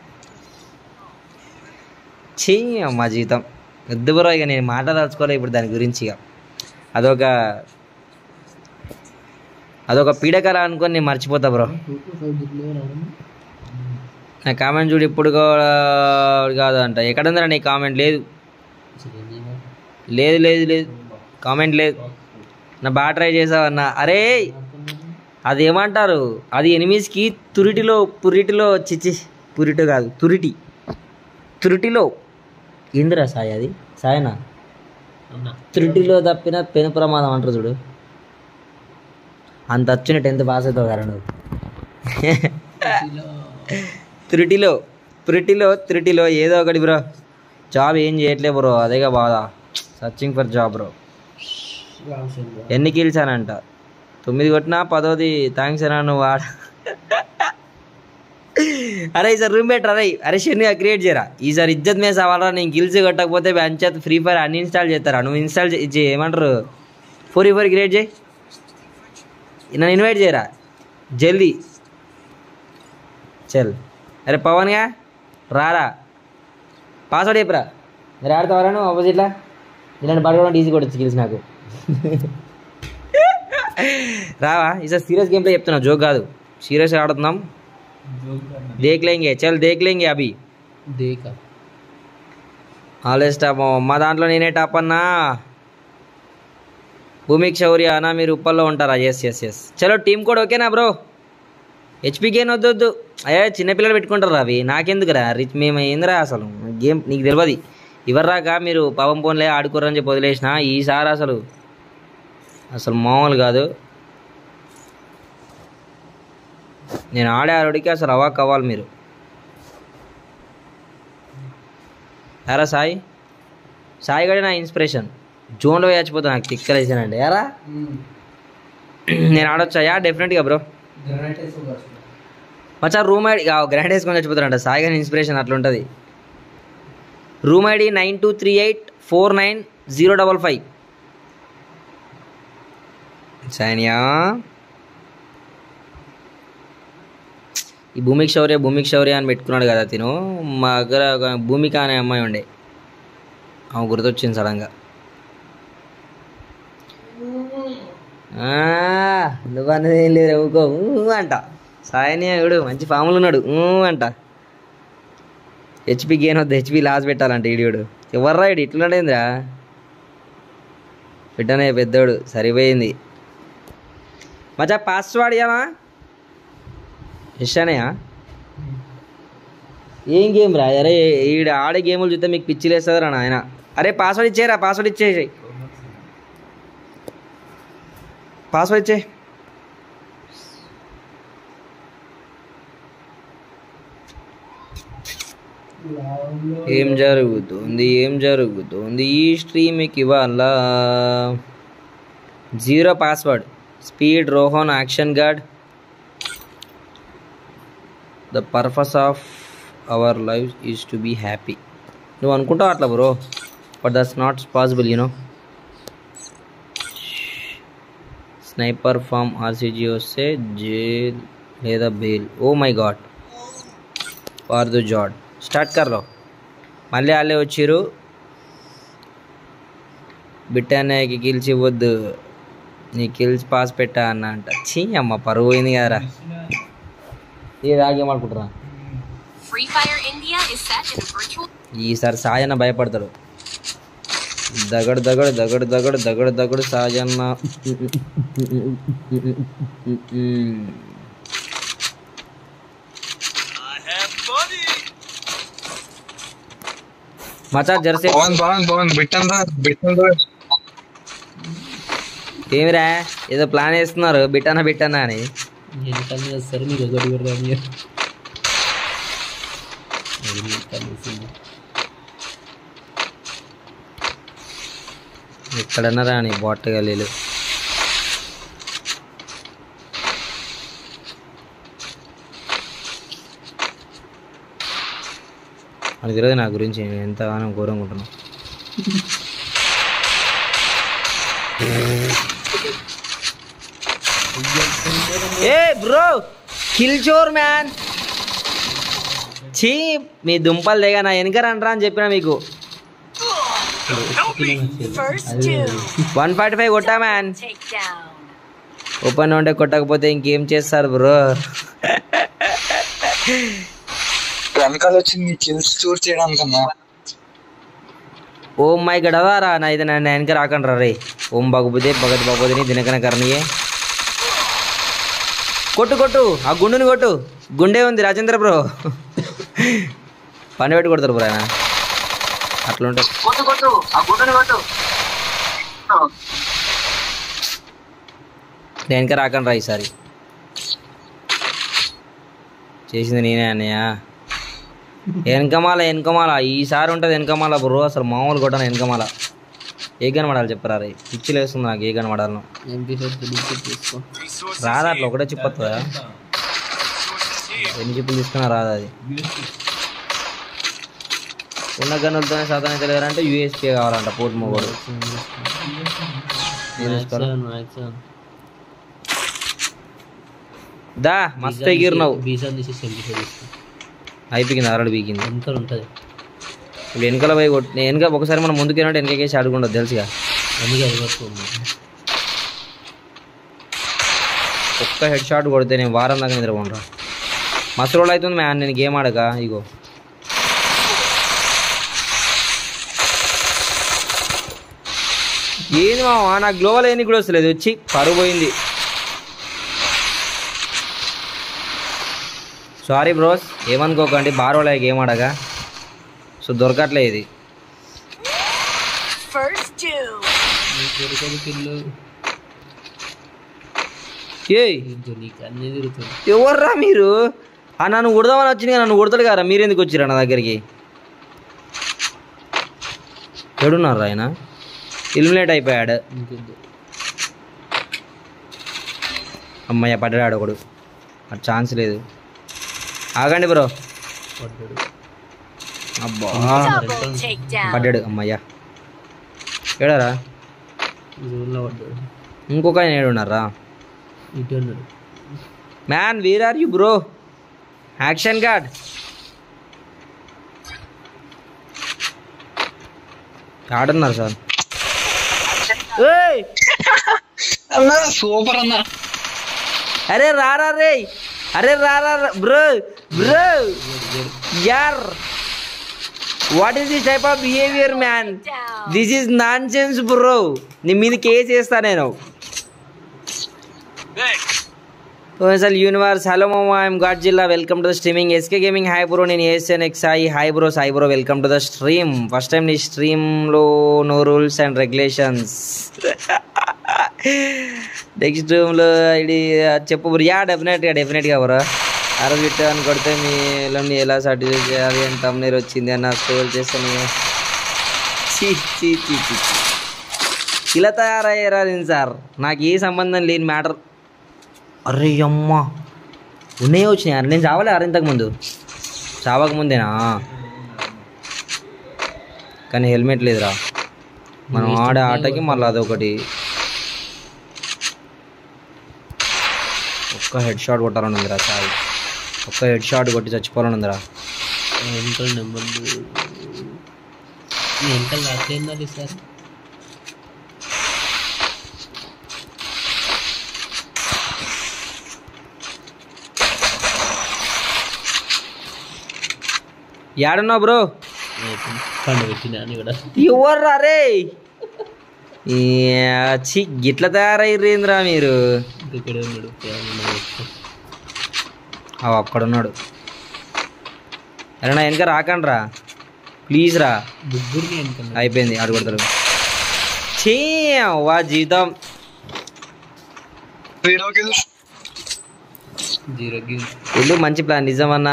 చీ అమ్మా జీతం వద్దు బ్రో ఇక నేను మాట్లాడదలుచుకోలే ఇప్పుడు దాని గురించి ఇక అదొక అదొక పీడకల అనుకొని నేను మర్చిపోతా bro two to five declare అవ్వడం నా కామెంట్ చూడు ఇప్పుడు కూడా కాదు అంట ఎక్కడ ఉందిరా నీ కామెంట్ లేదు చిరంజీవి లేదు లేదు లేదు కామెంట్ లేదు నా బాగా ట్రై చేసావన్నా అరే అది ఏమంటారు అది ఎనిమిస్కి తురిటిలో పురిటిలో చిచ్చి పురిటి కాదు తురిటి తురిటిలో ఏందిరా సాయి అది సాయనా అన్న తురిటిలో తప్పిన పెను ప్రమాదం అంటారు చూడు అంత వచ్చిన టెన్త్ పాస్ అవుతావు కదా నువ్వు త్రుటిలో త్రుటిలో త్రుటిలో ఏదో ఒకటి బ్రో జాబ్ ఏం చేయట్లే బ్రో అదేగా బాధ searching for job bro Raoshankar ఎన్ని కిల్స్ అని అంట తొమ్మిది కొట్టినా పదోది థ్యాంక్స్ అన్నా నువ్వు ఆడ అరే ఈసారి రూమ్ బెటర్ అరే అరే షెన్గా క్రియేట్ చేయరా ఈసారి ఇజ్జత్ మీద సవాలరా నేను గిల్స్ కొట్టకపోతే అంచేత ఫ్రీ ఫైర్ అన్ఇన్స్టాల్ చేస్తారా నువ్వు ఇన్స్టాల్ చే ఏమంటారు ఫోర్ ఫోర్ క్రియేట్ చేయి నన్ను ఇన్వైట్ చేయరా జల్దీ చల్ అరే పవన్గా రారా పాస్వర్డ్ చెప్పరా మీరు ఆడతావరా నువ్వు ఆపోజిట్లో ఇలాంటి పడుకోవడం ఈజీ కూడా స్కిల్స్ నాకు రావా ఈసారి సీరియస్ గేమ్ ప్లే చెప్తున్నా జోక్ కాదు సీరియస్ ఆడుతున్నాం దేక్ లేంగే చల్ దేక్ లేంగే అభి దేక ఆల్వేస్ టాప్ మా దాంట్లో నేనే టాప్ అన్నా భూమిక్ శౌర్య అన్న మీరు ఉప్పల్లో ఉంటారా ఎస్ ఎస్ ఎస్ చలో టీం కూడా ఓకేనా బ్రో హెచ్పి గేమ్ వద్దు వద్దు అయ్యా చిన్నపిల్లలు పెట్టుకుంటారు అవి నాకెందుకురా రిచ్ మేము ఏందిరా అసలు గేమ్ నీకు తెలియదు ఇవర్రాక మీరు పవన్ ఫోన్లే ఆడుకోరని చెప్పి వదిలేసిన ఈసారి అసలు అసలు మామూలు కాదు నేను ఆడే ఆడికి అసలు అవాక్ అవ్వాలి మీరు ఎరా సాయి సాయి గడి నా ఇన్స్పిరేషన్ జోన్లో వేయచ్చిపోతా నాకు తిక్కలేసానండి ఎరా నేను ఆడొచ్చా యా డెఫినెట్గా బ్రో మచ్చా రూమ్ ఐడి గ్రాండ్ వేసుకొని చచ్చిపోతారంట సాయి గారి ఇన్స్పిరేషన్ అట్లా ఉంటుంది room ID nine two three eight four nine zero double five Saniya ఈ భూమికి శౌర్య భూమికి శౌర్య అని పెట్టుకున్నాడు కదా తిను మా దగ్గర ఒక భూమిక అనే అమ్మాయి ఉండే ఆమె గుర్తొచ్చింది సడన్గా ఆ, నువ్వు అన్నది ఏం లేదు ఊకో ఊ అంట సాయని ఎవడు మంచి ఫామ్లు ఉన్నాడు ఊ అంట హెచ్పి గేన్ వద్దు హెచ్పి లాస్ పెట్టాలంట ఈడియోడు ఎవర్రా ఇడు ఇట్లున్నాడేంద్రా పెట్టనే పెద్దోడు సరిపోయింది మచ్చా పాస్వర్డ్ ఇయ్యమా ఇష్టానయా ఏం గేమ్ రా అరే ఈడ ఆడే గేములు చూస్తే మీకు పిచ్చి లేస్తుంది రా నాయన అరే పాస్వర్డ్ ఇచ్చేయరా పాస్వర్డ్ ఇచ్చేసి పాస్వర్డ్ ఇచ్చే ఏం జరుగుతుంది ఏం జరుగుతుంది ఈ స్ట్రీమ్కి ఇవాళ zero password speed Rohan action guard the purpose of our life is to be happy నువ్వు అనుకుంటావు అట్లా bro but that's not possible you know sniper form RCG వస్తే జైల్ లేదా బెయిల్ ఓ మై గాడ్ ఫార్ ద జాడ్ స్టార్ట్ కర్రో మళ్ళీ వాళ్ళే వచ్చిర్రు బిట్టాన్నయ్యకి కిల్స్ ఇవ్వద్దు నీ కిల్స్ పాస్ పెట్టా అన్న అంట చీ అమ్మ పరువు పోయింది కదరా ఏ రాగేమనుకుంటున్నా Free Fire India is set in a virtual ఈసారి సాయన్న భయపడతాడు దగడు దగడు దగడు దగడు దగడు దగడు సాయన్న మచా జెర్సీ పవన్ పవన్ పవన్ బిట్టన్ రా బిట్టన్ రా ఏమిరా ఏదో ప్లాన్ వేస్తున్నారు బిట్టనా బిట్టనా అని వెనకాల మీద వస్తారు మీరు ఒకటి కూడా మీరు అది వెనకాల వేసింది. ఎక్కడన్నా రాని బాట్ గలీలు అది తెలియదు నా గురించి నేను ఎంత ఘోరంగా ఉంటున్నా ఏ బ్రో కిల్ చోర్ మ్యాన్ చీ మీ దుంపలు దిగా నా వెనక రండ్రా అని చెప్పిన మీకు వన్ ఫార్టీ ఫైవ్ కొట్టా మ్యాన్ Takedown. ఓపెన్ ఉంటే కొట్టకపోతే ఇంకేం చేస్తారు బ్రో వెనకాల వచ్చి నీ కిల్స్ చూర్ చేయడానికన్నా ఓం మై గడ్ అదారా నా ఇది నన్ను వెనక రాకండి రా రే ఓం బాగుపోతే భగత్ బాగుపోతే దినకన కరణియే కొట్టు కొట్టు ఆ గుండుని కొట్టు గుండె ఉంది రాజేంద్ర బ్రో పని పెట్టి కొడతారు బ్రో ఆయన అట్లుంటుంది కొట్టు కొట్టు ఆ గుడ్డని కొట్టు వెనక రాకండి రా ఈసారి చేసింది నేనే అన్నయ్య వెనకమాల వెనకమాల ఈసారి ఉంటుంది వెనకమాల బ్రో అసలు మామూలు కొట్టాను వెనకమాల ఏ గన్ పడాలి చెప్పరా రే పిచ్చి లేస్తుంది నాకు ఏ గన్ పడాలను ఎంపీ ఫైవ్ డిలీట్ తీసుకో రాదా అట్లా ఒకటే చిప్ వస్తుందా ఎన్ని చిప్పులు తీసుకున్నా రాదా అది ఉన్న గన్నులతోనే శాతం అయితే లేదంటే యూఎస్పీ కావాలంట పోర్ట్ మొగోడు ఏం తీసుకోవాలి? దా మస్తు ఎగిరినావు బీజాన్ తీసేసి ఎంపీ ఫైవ్ తీసుకో అయిపోయింది ఆల్రెడీ బీకింది వెనకాల ఉంటుంది ఇప్పుడు వెనకాల పోయి కొట్టి వెనక ఒకసారి మనం ముందుకు వెళ్ళినట్టు వెనకేసి ఆడుకుంటుంది తెలుసుగా అందుకే అది వరకు ఉంది ఒక్క హెడ్ షాట్ కొడితే నేను వారం దాకా నిద్రపోనరా మస్తు రోజులు అవుతుంది మ్యాన్ నేను గేమ్ ఆడక ఇగో ఏంది మావా నాకు గ్లోవల్ ఏంది కూడా వస్తలేదు వచ్చి పరుగు పోయింది సారీ బ్రోస్ ఏమనుకోకండి బారోలే గేమ్ ఆడగా సో దొరకట్లే ఇది First two. దొరకదు పిల్లు ఏయ్ ఇంకో నీకు అన్నీ తిరుగుతుంది ఎవర్రా మీరు ఆ నన్ను ఉడదామని వచ్చింది కదా, నన్ను ఉడతాడు కదా మీరు ఎందుకు వచ్చిరా నా దగ్గరికి ఎడున్నారు ఆయన ఇలిమినేట్ అయిపోయాడు ఇంకొద్దు అమ్మయ్య పడ్డాడు ఒకడు అది ఛాన్స్ లేదు ఆగండి బ్రో పడ్డాడు అబ్బా Double takedown. పడ్డాడు అమ్మయ్య ఏడారా జూన్లో పడ్డాడు ఇంకొక ఆయన ఏడున్నారా ఇటు అన్నాడు man where are you bro action card ఆడున్నారు సార్ ఏయ్ అన్నా సూపర్ అన్నా అరే రారా రే అరే రారా బ్రో బ్రో యార్ what is this type of behaviour man Down. This is nonsense bro నీ మీద కేసు వేస్తా నేను అసలు యూనివర్స్ హలో మామా ఐఎమ్ గాడ్ జిల్లా welcome to the streaming SK gaming hi bro నేను ASN X Sai hi bro Sai bro welcome to the stream first time నీ స్ట్రీమ్లో no rules and regulations next రూమ్లో ఇది చెప్పు బ్రో యా డెఫినెట్గా డెఫినెట్గా బ్రో ఆ రోజు బిట్టు అని కొడితే మీలో ఎలా సర్టిఫికేట్ చేయాలి అని తమ్నేర్ వచ్చింది అన్న స్టోర్ చేస్తాను చీ చీ చీ చీ చీ. ఇలా తయారయ్యారా నేను సార్ నాకు ఏ సంబంధం లేని మ్యాటర్ అరే అమ్మ ఉన్నాయే వచ్చినాయి అరే నేను చావలే అరే ఇంతకు ముందు చావక ముందేనా కానీ హెల్మెట్ లేదురా మనం ఆడే ఆటకి మళ్ళీ అదొకటి ఒక్క హెడ్ షాట్ కొట్టాలని ఉందిరా చాలు ఒక్క హెడ్ షాట్ కొట్టి చచ్చిపోవాలని ఉందిరా వెనకాల నెంబర్లు నీ వెనకాల లాస్ట్ ఏందా సార్ ఏడున్నావు బ్రో పండు పెట్టినా అని కూడా ఎవర్రా రే చి గిట్ల తయారయ్యేంద్రా మీరు ఇక్కడే ఉన్నాడు ప్రేమ అవి అక్కడున్నాడు అరే వెనక రాకండి రా ప్లీజ్ రా ముగ్గురిని వెనకాల అయిపోయింది ఆడు కొడతాడు చీ వా జీవితం వీడియో కిల్స్ జీరో గిల్ ఇల్లు మంచి ప్లాన్ నిజమన్నా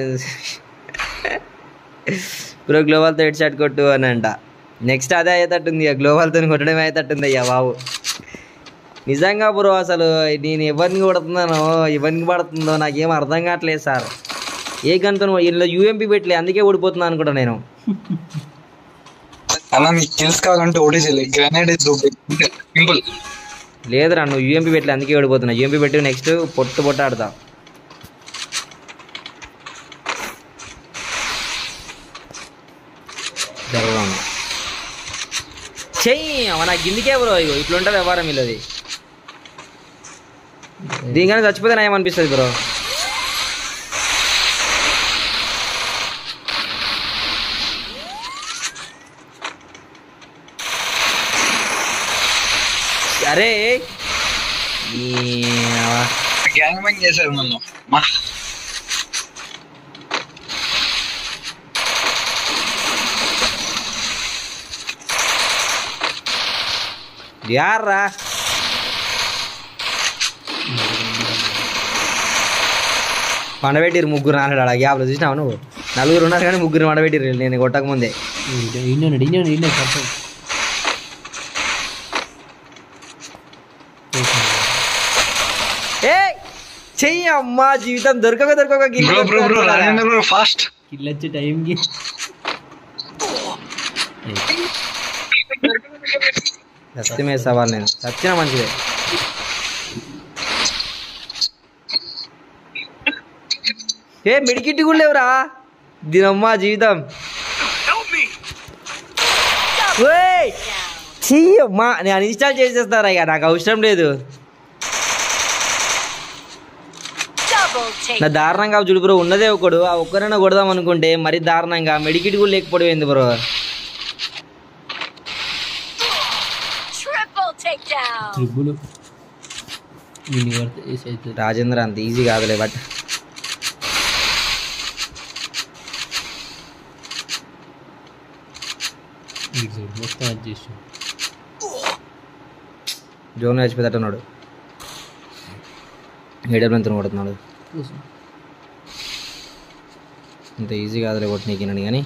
బ్రో గ్లోబల్తో హెడ్ షాట్ కొట్టు అని అంట నెక్స్ట్ అదే అయ్యేటట్టుంది ఇక గ్లోబల్తో కొట్టడమే అయ్యేటట్టుంది అయ్యా బాబు నిజంగా బ్రో అసలు నేను ఎవరిని కొడుతున్నానో ఎవరికి పడుతుందో నాకేం అర్థం కావట్లేదు సార్ ఏ గన్తో ఇలా యూఎంపీ పెట్టలే అందుకే ఓడిపోతున్నా అనుకుంటా నేను అన్న నీకు కిల్స్ కావాలంటే ఒకటి చేయలేదు గ్రానైడ్ సింపుల్ లేదురా నువ్వు యూఎంపీ పెట్టలే అందుకే ఓడిపోతున్నా యూఎంపీ పెట్టి నెక్స్ట్ పొట్టు పొట్టు ఆడతా జరగడం చెయ్యి అవ నాకు గిందికే బ్రో ఇగో ఇట్లుంటుంది వ్యవహారం వీళ్ళది దీనికన్నా చచ్చిపోతే నా ఏమనిపిస్తుంది బ్రో అరే ఈ గ్యాంగ్ మ్యాంగ్ చేశారు నన్ను మా యార్రా పండబెట్టిరు ముగ్గురు నాడు అలా గ్యాప్లో చూసినావు నువ్వు నలుగురు ఉన్నారు కానీ ముగ్గురు పండబెట్టిరు నేను కొట్టక ముందే ఇన్నాడు ఇన్నాడు ఇన్నాడు పర్ఫెక్ట్ ఏ చెయ్యి అమ్మా జీవితం దొరకక దొరకక గిన్నె బ్రో బ్రో బ్రో కొట్టుకుంటున్నారా? రాజేంద్ర బ్రో ఫాస్ట్ కిల్ వచ్చే టైంకి సత్యమే సవాల్ నేను సత్యం మంచిదే ఏ మెడికిట్ కూడా లేవురా దీనమ్మా జీవితం ఓయ్! ఛీ, అమ్మా నేను అన్ఇన్స్టాల్ చేసేస్తారా ఇక నాకు అవసరం లేదు Double take. నా దారుణంగా చూడు బ్రో ఉన్నదే ఒకడు ఆ ఒక్కరైనా కొడదాం అనుకుంటే మరి దారుణంగా మెడికిట్ కూడా లేకపోవడం ఏంది బ్రో Triple takedown. ట్రిబుల్ వీడిని కొడితే వేసి అవుతుంది రాజేంద్ర అంత ఈజీ కాదులే బట్ వీడు చూడు, మొత్తం అది చేసి జోన్ చచ్చిపోతట్టున్నాడు మీడియం ఎంత కొడుతున్నాడు ఇంత ఈజీ కాదులే కొట్టి నీకు కానీ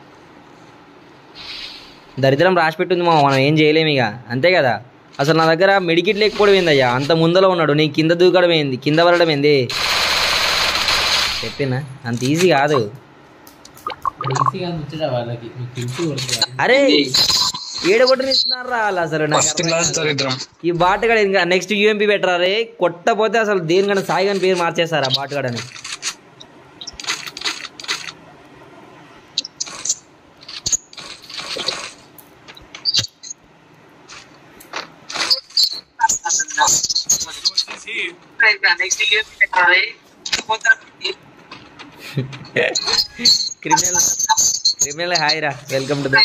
దరిద్రం రాసి పెట్టింది మా మనం ఏం చేయలేము ఇక అంతే కదా అసలు నా దగ్గర మెడికిట్ లేకపోవడం ఏందయ్యా అంత ముందలో ఉన్నాడు నీ కింద దూకడం ఏంది కింద పడడం ఏంది చెప్పినా అంత ఈజీ కాదు ఈజీగా ముచ్చట వాళ్ళకి మీకు తెలిసి కొడుతుంది అరే ఏడ కొట్టనిస్తున్నారా వాళ్ళు అసలు నాకు ఫస్ట్ క్లాస్ దరిద్రం ఈ బాటగాడ ఇంకా నెక్స్ట్ యూఎంపీ పెట్టరారే కొట్టపోతే అసలు దేనికన్నా సాయి గారి పేరు మార్చేస్తారు ఆ బాటగాడని క్రిమినల్ క్రిమినల్ హాయ్ రా వెల్కమ్ టు ద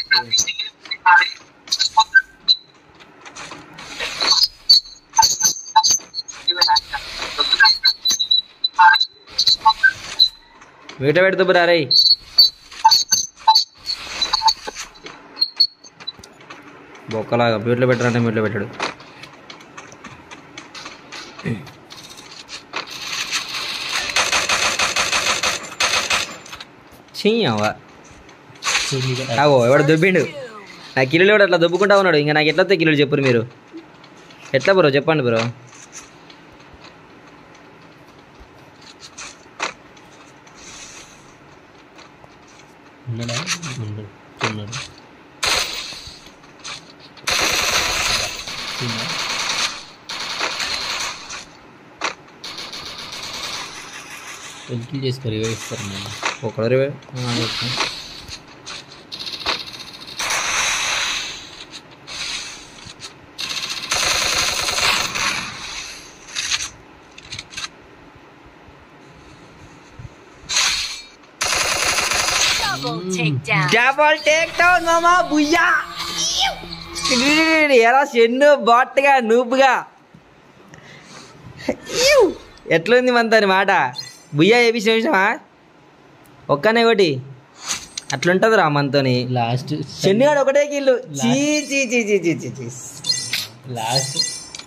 మీట పెడుతూ బ్రా రే బొక్కలాగా మ్యూట్లో పెట్టారంటే మ్యూట్లో పెట్టాడు చెయ్యవా ఆగో ఎవడు దొబ్బిండు నా కిలోలు ఎవడు అట్లా దొబ్బుకుంటా ఉన్నాడు ఇంకా నాకు ఎట్లా వస్తాయి కిలోలు చెప్పురు మీరు ఎట్లా బ్రో చెప్పండి బ్రో ఉన్నాడా ఉన్నాడు ఉన్నాడు ఉన్నాడా? వెల్కిల్ చేసుకో రివైవ్ ఇస్తారు నేను ఒకడు Double takedown. Double takedown మామా బుయ్యా ఎలా చెన్ను బాట్గా నూపుగా ఎట్లుంది మనతోని మాట బుయ్యా ఏ విషయం విషయమా ఒక్కనే ఒకటి అట్లుంటది రా మనతోని లాస్ట్ చెన్నుగాడు ఒకటే కిల్లు చీ చీ చీ చీ చీ చీ చీ లాస్ట్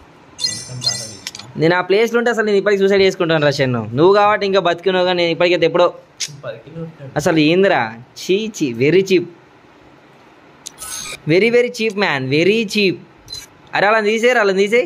నేను ఆ ప్లేస్లో ఉంటే అసలు నేను ఇప్పటికి సూసైడ్ చేసుకుంటాను రా చెన్ను నువ్వు కాబట్టి ఇంకా బతికినావు కానీ నేను ఇప్పటికైతే ఎప్పుడో అసలు ఏందిరా చీ చీ very cheap very very cheap man very cheap అరే అలా తీసేయరు అలా తీసేయి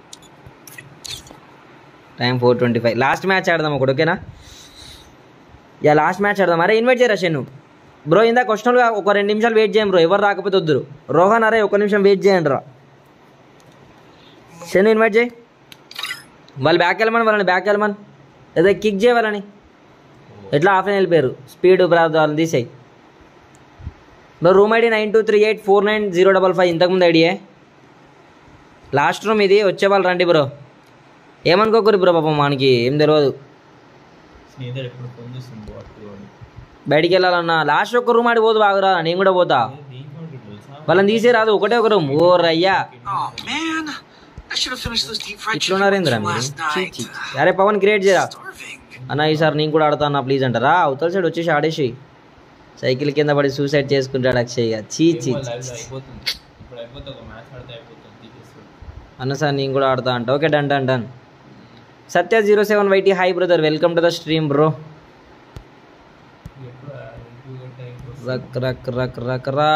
time four twenty five last match ఆడదాం ఒకటి ఓకేనా ఇక లాస్ట్ మ్యాచ్ ఆడదాం అరే ఇన్వైట్ చేయరా షెన్ను బ్రో ఇందాక క్వశ్చన్ ఒక రెండు నిమిషాలు వెయిట్ చేయం బ్రో ఎవరు రాకపోతే వద్దురు రోహన్ అరే ఒక నిమిషం వెయిట్ చేయండి రా షెన్ను ఇన్వైట్ చేయి వాళ్ళు బ్యాక్ వెళ్ళమని వాళ్ళని బ్యాక్ వెళ్ళమని లేదా కిక్ చేయవాలని ఎట్లా ఆఫ్ అని వెళ్ళిపోయారు స్పీడ్ బ్రాద్ వాళ్ళని తీసేయి bro room ID nine two three eight four nine zero double five ఇంతకుముందు ఐడియే లాస్ట్ రూమ్ ఇది వచ్చే వాళ్ళు రండి బ్రో ఏమనుకోకూరి బ్రో పాపం మనకి ఏం తెలియదు స్నేహితుడు ఎప్పుడు ఫోన్ చేస్తుంది వాటి బయటికి వెళ్ళాలన్నా లాస్ట్ ఒక్క రూమ్ ఆడి పోదు బాగురా నేను కూడా పోతా దీంట్లో తెలుసా వాళ్ళని తీసే రాదు ఒకటే ఒక రూమ్ ఓ రయ్యా Oh man, I should have finished those deep fried chicken ఇట్లున్నారేంద్రా wings మీరు last చీ, night. చీ. అరే పవన్ క్రియేట్ చేయరా Starving. అన్న ఈసారి నేను కూడా ఆడతా అన్న ప్లీజ్ అంటారా అవతల సైడ్ వచ్చేసి ఆడేసి సైకిల్ కింద పడి సూసైడ్ చేసుకుంటాడు అక్షయ్ ఇక. చీ చీ ఏమో చీ. live లో అయిపోతుంది ఇప్పుడు అయిపోతే ఒక మ్యాచ్ ఆడితే అయిపోతుంది తీసేస్తాడు అన్న సార్ నేను కూడా ఆడతా అంట okay done done done Satya zero seven వైటీ hi brother welcome to the stream bro ఎప్పుడు ఎక్కువ టైం రక్ రక్ రక్ రక్ రా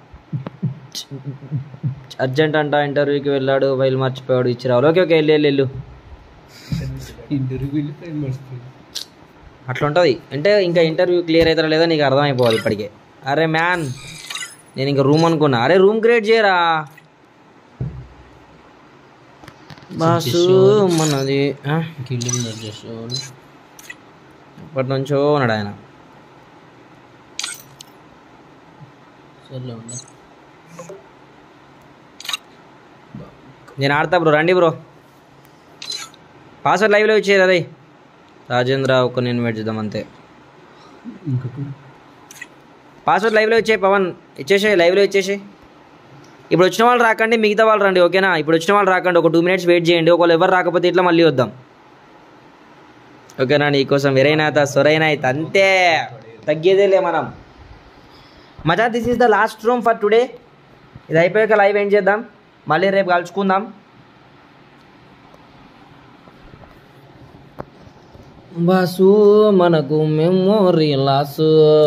అర్జెంట్ అంట ఇంటర్వ్యూకి వెళ్ళాడు ఫైల్ మర్చిపోయాడు ఇచ్చి రావాలి ఓకే ఓకే వెళ్ళు వెళ్ళు వెళ్ళు ఇంటర్వ్యూ వెళ్ళి ఫైల్ మర్చిపోయింది అట్లా ఉంటుంది అంటే ఇంకా ఇంటర్వ్యూ క్లియర్ అవుతారా లేదా నీకు అర్థమైపోవాలి ఇప్పటికే అరే మ్యాన్ నేను ఇంకా రూమ్ అనుకున్నా అరే రూమ్ క్రియేట్ చేయరా బాసు మనది ఆ? గిల్లింగ్ చేసేవాడు ఎప్పటి నుంచో ఉన్నాడు ఆయన సర్లే ఉందా నేను ఆడతా బ్రో రండి బ్రో పాస్వర్డ్ లైవ్లో ఇచ్చేది అదే రాజేంద్ర ఒక నేను ఇన్వైట్ చేద్దాం అంతే ఇంకొక పాస్వర్డ్ లైవ్లో ఇచ్చే పవన్ ఇచ్చేసే లైవ్లో ఇచ్చేసి ఇప్పుడు వచ్చిన వాళ్ళు రాకండి మిగతా వాళ్ళు రండి ఓకేనా ఇప్పుడు వచ్చిన వాళ్ళు రాకండి ఒక టూ మినిట్స్ వెయిట్ చేయండి ఒకవేళ ఎవరు రాకపోతే ఇట్లా మళ్ళీ వద్దాం ఓకేనా నీకోసం వెరైనాత సొరైనాయిత్ అంతే తగ్గేదేలే మనం మజా this is the last room for today ఇది అయిపోయాక లైవ్ ఏం చేద్దాం మళ్ళీ రేపు కలుసుకుందాం బాసు మనకు మెమోరీ లాస్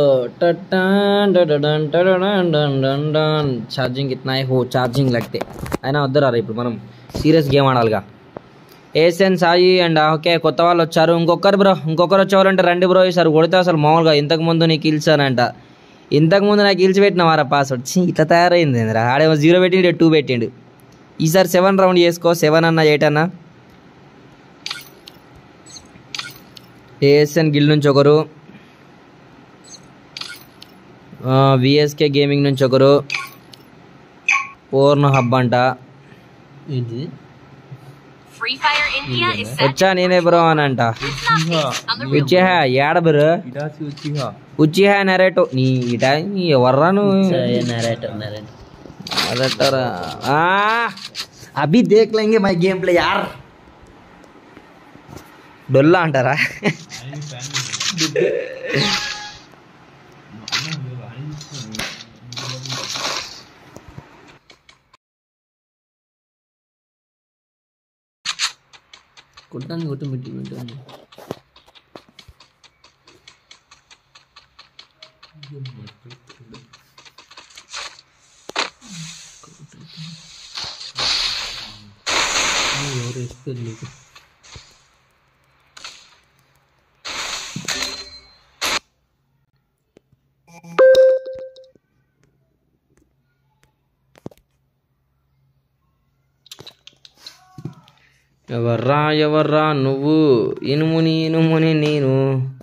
ఛార్జింగ్ ఇట్నా హో ఛార్జింగ్ లగ్తే అయినా వద్దరా ఇప్పుడు మనం సీరియస్ గేమ్ ఆడాలిగా ఏసెన్ సాయి అండ్ ఓకే కొత్త వాళ్ళు వచ్చారు ఇంకొకరు బ్రో ఇంకొకరు వచ్చేవాళ్ళంటే రండి బ్రో ఈసారి కొడితే అసలు మామూలుగా ఇంతకు ముందు నీకు ఇల్చానంట ఇంతకు ముందు నాకు ఇల్చి పెట్టినవారా పాస్వర్డ్ ఛీ, ఇట్లా తయారైంది ఏందిరా ఆడేమో జీరో పెట్టిండు టూ పెట్టిండు ఈసారి సెవెన్ రౌండ్ చేసుకో సెవెన్ అన్న ఎయిట్ అన్న ఏఎస్ఎన్ గిల్ నుంచి ఒకరు విఎస్కే గేమింగ్ నుంచి ఒకరు ఓర్న్ హబ్ అంట ఏంటిది Free Fire India is set వచ్చా నేనే బ్రో అని అంట on the real ఉచ్చిహా ఏడ బ్రో ఇడాచి వచ్చిగా ఉచ్చిహా నెరేటో నీ ఇట నీ ఎవర్రా నువ్వు నరేటర్ నరేటర్ అదట్టరా ఆ అభి దేఖ్ లేంగే మై గేమ్ ప్లే యార్ డొల్లా అంటారా కొట్టాను కొట్టు మిట్టి మిట్టి ఎవరు వేస్తారు నీకు ఎవర్రా ఎవర్రా నువ్వు ఇనుముని ఇనుముని నేను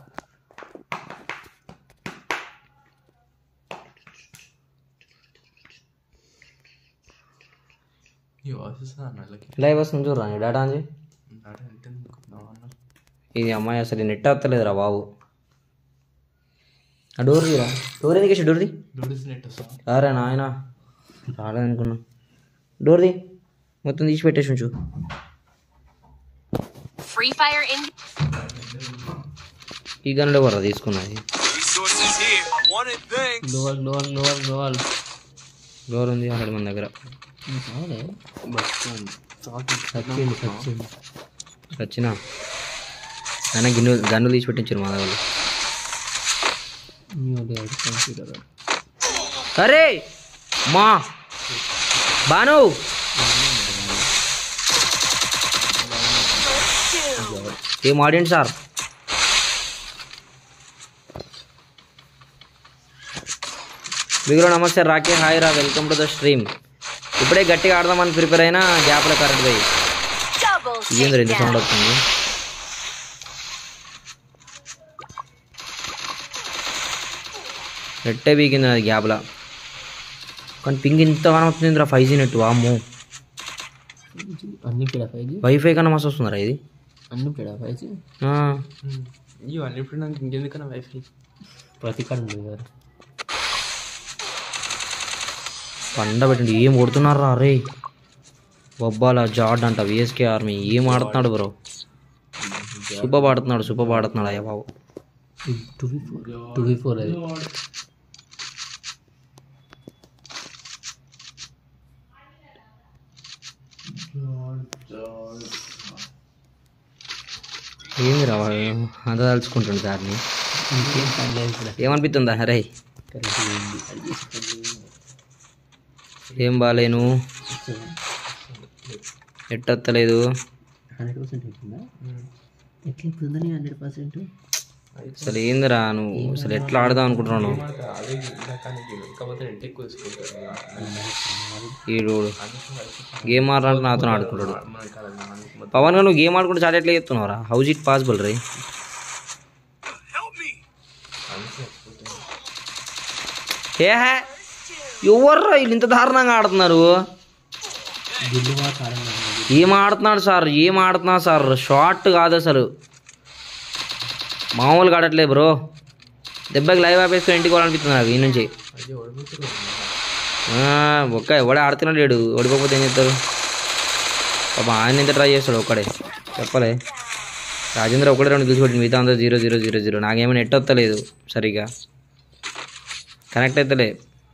ఈ వాయిస్ అన్నలకి లైవ్ వస్తుంది చూడరా నీ డేటా అని అంటే అనుకుంటున్నావు అన్న ఇది అమ్మాయి అసలు నెట్ వస్తలేదురా బాబు ఆ డోర్ తీరా డోర్ ఎందుకు వేసి డోర్ ది దొడిసినట్టు వస్తా రారా నాయన రాలేదనుకున్నా డోర్ ది మొత్తం తీసి పెట్టేసి ఉంచు Free Fire India. ఈ గన్లో కూడా తీసుకున్నది Resources here. I wanted things. లోవల్ లోవల్ లోవల్ లోవల్ డోర్ ఉంది అక్కడ మన దగ్గర అవునే బస్టాండ్ సచ్చింది సచ్చింది వచ్చిన ఆయన గిన్నె గన్ను తీసి పెట్టించారు మా దగ్గర నీ డాడీ కంప్యూటర్ అరే మా బాను ఏం ఆడియండి సార్ బిగులో నమస్తే రాకే హాయ్ రా వెల్కమ్ టు ద స్ట్రీమ్ ఇప్పుడే గట్టిగా ఆడదామని ప్రిపేర్ అయినా గ్యాప్లో కరెంట్ పోయి Double ఏంది రెండు takedown. సౌండ్ వస్తుంది నెట్టే బీకింది అది గ్యాప్లా కానీ పింగ్ ఇంతగానో వస్తుంది రా ఫైవ్ జీ నెట్ వామ్మో అన్ని పెడా ఫైవ్ జీ వైఫై కన్నా మస్తు వస్తుందిరా ఇది అన్ని పెడా ఫైవ్ జీ ఆ, ఇవన్నీ ఇప్పుడు నాకు ఇంకెందుకన్నా వైఫై ప్రతి కాడ ఉంది కదా పండ పెట్టండి ఏం కొడుతున్నారా రే బొబ్బాల జాడ్ అంట విఎస్కే ఆర్మీ ఏం ఆడుతున్నాడు బ్రో సూపర్ ఆడుతున్నాడు సూపర్ ఆడుతున్నాడు అయ్యా బాబు two v four two v four అది ఏంది రా అంత తలుచుకుంటుండు దాన్ని ఇంకేం పని లేదు ఇక్కడ ఏమనిపిస్తుందా రే కరెక్ట్ పోయింది అది చేసి పని లేదు. ఏం బాగాలేను ఎట్టత్తలేదు హండ్రెడ్ పర్సెంట్ అయిపోయిందా ఎట్లా అయిపోతుందని హండ్రెడ్ పర్సెంట్ అసలు ఏందిరా నువ్వు అసలు ఎట్లా ఆడదాం అనుకుంటున్నాను అదే ఇందాకానికి కాకపోతే నెట్ ఎక్కువ తీసుకుంటారు ఈడు గేమ్ ఆడాలంటే నాతో ఆడుకుంటాడు మనకి అలా మనకి పవన్ గా నువ్వు గేమ్ ఆడుకుంటే చాలా ఎట్లా చెప్తున్నావురా హౌస్ ఇట్ పాసిబుల్ రే ఏ హే ఎవర్రా వీళ్ళు ఇంత దారుణంగా ఆడుతున్నారు గుడ్డు బాగా కారం కాదు. ఏం ఆడుతున్నాడు సార్ ఏం ఆడుతున్నాడు సార్ షార్ట్ కాదు అసలు మామూలుగా ఆడట్లే బ్రో దెబ్బకి లైవ్ ఆపేసుకొని ఇంటికి పోవాలనిపిస్తుంది నాకు ఈ నుంచి అదే ఓడిపోతుంది ఆ, ఒక్క ఎవడే ఆడుతున్నాడు లేడు ఓడిపోతే ఏం చేస్తారు పాప ఆయన ఎంత ట్రై చేస్తాడు ఒక్కడే చెప్పలే రాజేంద్ర ఒకటే రెండు తీసుకొచ్చింది మిగతా అందరూ జీరో జీరో జీరో జీరో నాకేమో నెట్ వస్తలేదు సరిగా కనెక్ట్ అవుతలే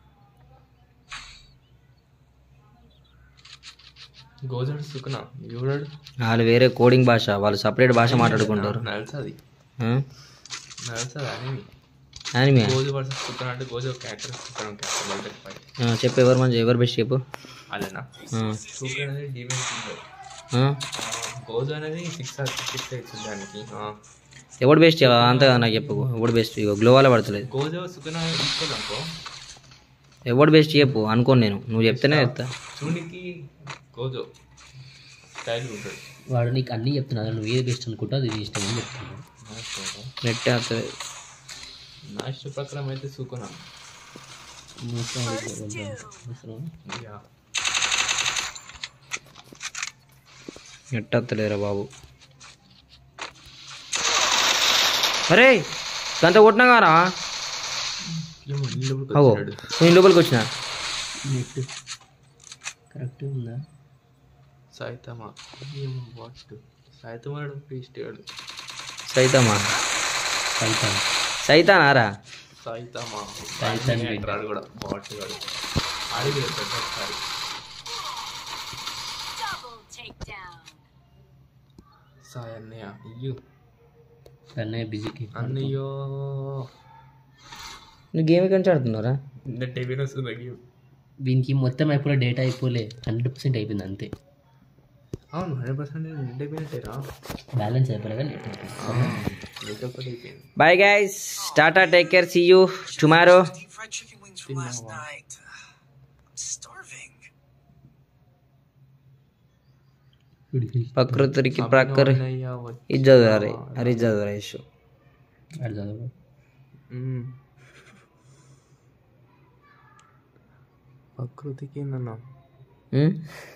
గోజాడు సుకునా చూడాడు వాళ్ళు వేరే కోడింగ్ భాష వాళ్ళు సపరేట్ భాష మాట్లాడుకుంటారు నడుస్తుంది ఆ? నడుస్తుంది అని యానిమే గోజు వర్సెస్ సుకునా అంటే గోజు ఒక character Sukuna character multi five ఆ, చెప్పు ఎవరు మంచి ఎవరు బెస్ట్ చెప్పు అలానా ఆ, సూపర్ అనేది డివెన్స్ ఉంది ఆ? గోజు అనేది సిక్స్ సిక్స్ ఎయిట్స్ దానికి ఆ. ఎవడు బెస్ట్ అంత నాకు చెప్పు ఎవడు బెస్ట్ ఇగో గ్లోవాలో పడతలేదు గోజు సుకునా ఈక్వల్ అనుకో ఎవడు బెస్ట్ చెప్పు అనుకోను నేను నువ్వు చెప్తేనే చెప్తా చూనికి గోజు స్టైల్ ఉంటుంది వాడు నీకు అన్నీ చెప్తున్నాడు నువ్వు ఏది బెస్ట్ అనుకుంటా అది నీ ఇష్టం అని చెప్తున్నాడు నెట్ వస్తుంది నా ఇష్ట ప్రకారం అయితే సుకునా నీ ఇష్టం అది అవసరమా? యా నెట్ వస్తలేరా బాబు అరే గంత కొట్టినా కారా ఏమో ఇల్లు అవో వచ్చాడు నేను లోపలికి వచ్చిన నెట్ కరెక్ట్ ఉందా సాయితమా ఏమో వాట్ సాయితమా పేస్ట్ గాడు సైతమా ఫైతాన్ సైతానారా సాయితమా సైతాన్ రాడు కూడా బాట్ గాడు ఆడి ఒకసారి Double takedown. సాయి అన్నయ్య అయ్యో అన్నయ్య బిజీకి అన్నయ్యో నువ్వు గేమ్ ఎక్కడి నుంచి ఆడుతున్నారా నెట్ అయిపోయిన వస్తుంది గేమ్ దీనికి మొత్తం అయిపోలే డేటా అయిపోలే హండ్రెడ్ పర్సెంట్ అయిపోయింది అంతే అవును హండ్రెడ్ పర్సెంట్ నెట్ అయిపోయినట్టేరా బ్యాలెన్స్ అయిపోలేగా నెట్ అయిపోయింది నెట్ ఒకటి అయిపోయింది బాయ్ గైస్ టాటా take care see you tomorrow Deep fried chicken wings from last night. I'm starving. ప్రకృతికి ప్రకృతి అన్నయ్య వచ్చి ఇది చదువురా అరే ఇది చదువురా యశు అది చదవదు మ్మ్. ప్రకృతికి నన్న ఉమ్?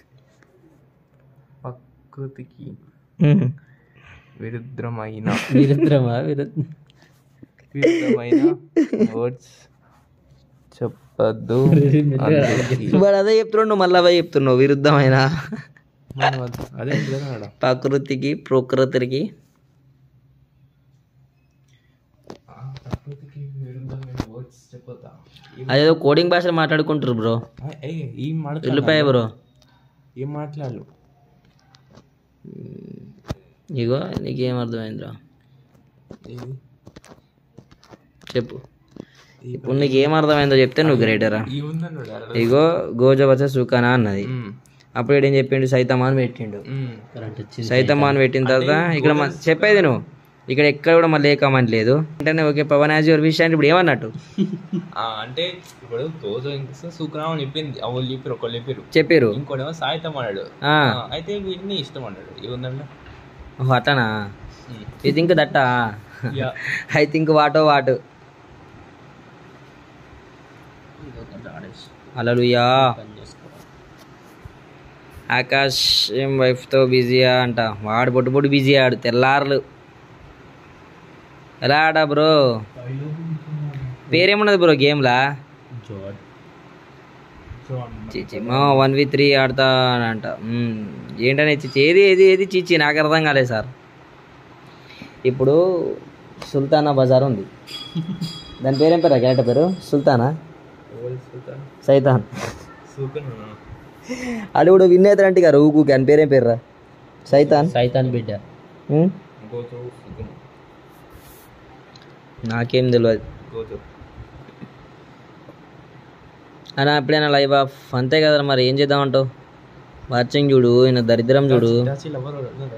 ప్రకృతికి ఉమ్. విరుద్ధమైన విరుద్రమా విరుద్ర విరుద్ధమైన వర్డ్స్ చెప్పద్దు అందరికీ. వాడు అదే చెప్తున్నాడు నువ్వు మళ్ళీ అవే చెప్తున్నావు విరుద్ధమైన మనం అది- అదే ఉంది కదా ఆడ. ప్రకృతికి ప్రకృతికి ఆ ప్రకృతికి విరుద్ధమైన వర్డ్స్ చెప్పొద్దా ఏం- అదేదో కోడింగ్ భాషలో మాట్లాడుకుంటారు బ్రో ఆ, ఏయ్, ఏం మాట్లాడాలి వెళ్ళిపోయా బ్రో ఏం మాట్లాడాలి ఇగో నీకేం అర్థమైందిరా ఏది? చెప్పు ఇప్పుడు నీకు ఏం అర్థమైందో చెప్తే నువ్వు గ్రేటరా ఈ ఉందన్నాడు ఆడ. ఇగో గోజ వచ్చే సుఖానా అన్నది మ్మ్. అప్పుడు ఈడేం చెప్పిండు సైతమా అని పెట్టిండు మ్మ్. కరెంట్ వచ్చింది సైతమా అని పెట్టిన తర్వాత ఇక్కడ మన- చెప్పేది నువ్వు ఇక్కడ ఎక్కడ కూడా మళ్ళీ ఏ కామెంట్ లేదు వెంటనే okay Pavan as your wish అంటే ఇప్పుడు ఏమన్నట్టు ఆ, అంటే ఇప్పుడు తోజో ఇంక సూకరామ్ అని చెప్పింది ఆ వాళ్ళు చెప్పారు ఒకళ్ళు చెప్పారు చెప్పారు ఇంకోటేమో సాయితం అన్నాడు ఆ. ఆ, అయితే వీడిని ఇష్టం అన్నాడు ఏముందన్న ఓహో అట్లనా యూ థింక్ దట్టా యా ఐ థింక్ వాటో వాటు అలలుయా పని చేసుకోవాలి ఆకాష్ ఏం వైఫ్తో బిజీయా అంట వాడు పొట్టు పొట్టు బిజీ ఆడు తెల్లారులు ఎలా ఆడా బ్రో పేరేమున్నది బ్రో గేమ్లా జోడ్ చిచి మా వన్ వి త్రీ ఆడతా అని అంట మ్మ్. ఏంటనే చిచి ఏది ఏది ఏది చిచి నాకు అర్థం కాలేదు సార్ ఇప్పుడు సుల్తానా బజార్ ఉంది దాని పేరేం పేరు క్యారెక్టర్ పేరు సుల్తానా సైతాన్ సూకన్ ఆడు కూడా విన్ అవుతారంటే ఇక రూకు అని పేరేం పేర్రా సైతాన్ సైతాన్ బిడ్డ మ్మ్? గోచో సూకన్ నాకేం తెలియదు గోచో అలా ఎప్పుడైనా లైవ్ ఆఫ్ అంతే కదా మరి ఏం చేద్దామంటావు వాచింగ్ చూడు ఈయన దరిద్రం చూడు ఇటాచి లవర్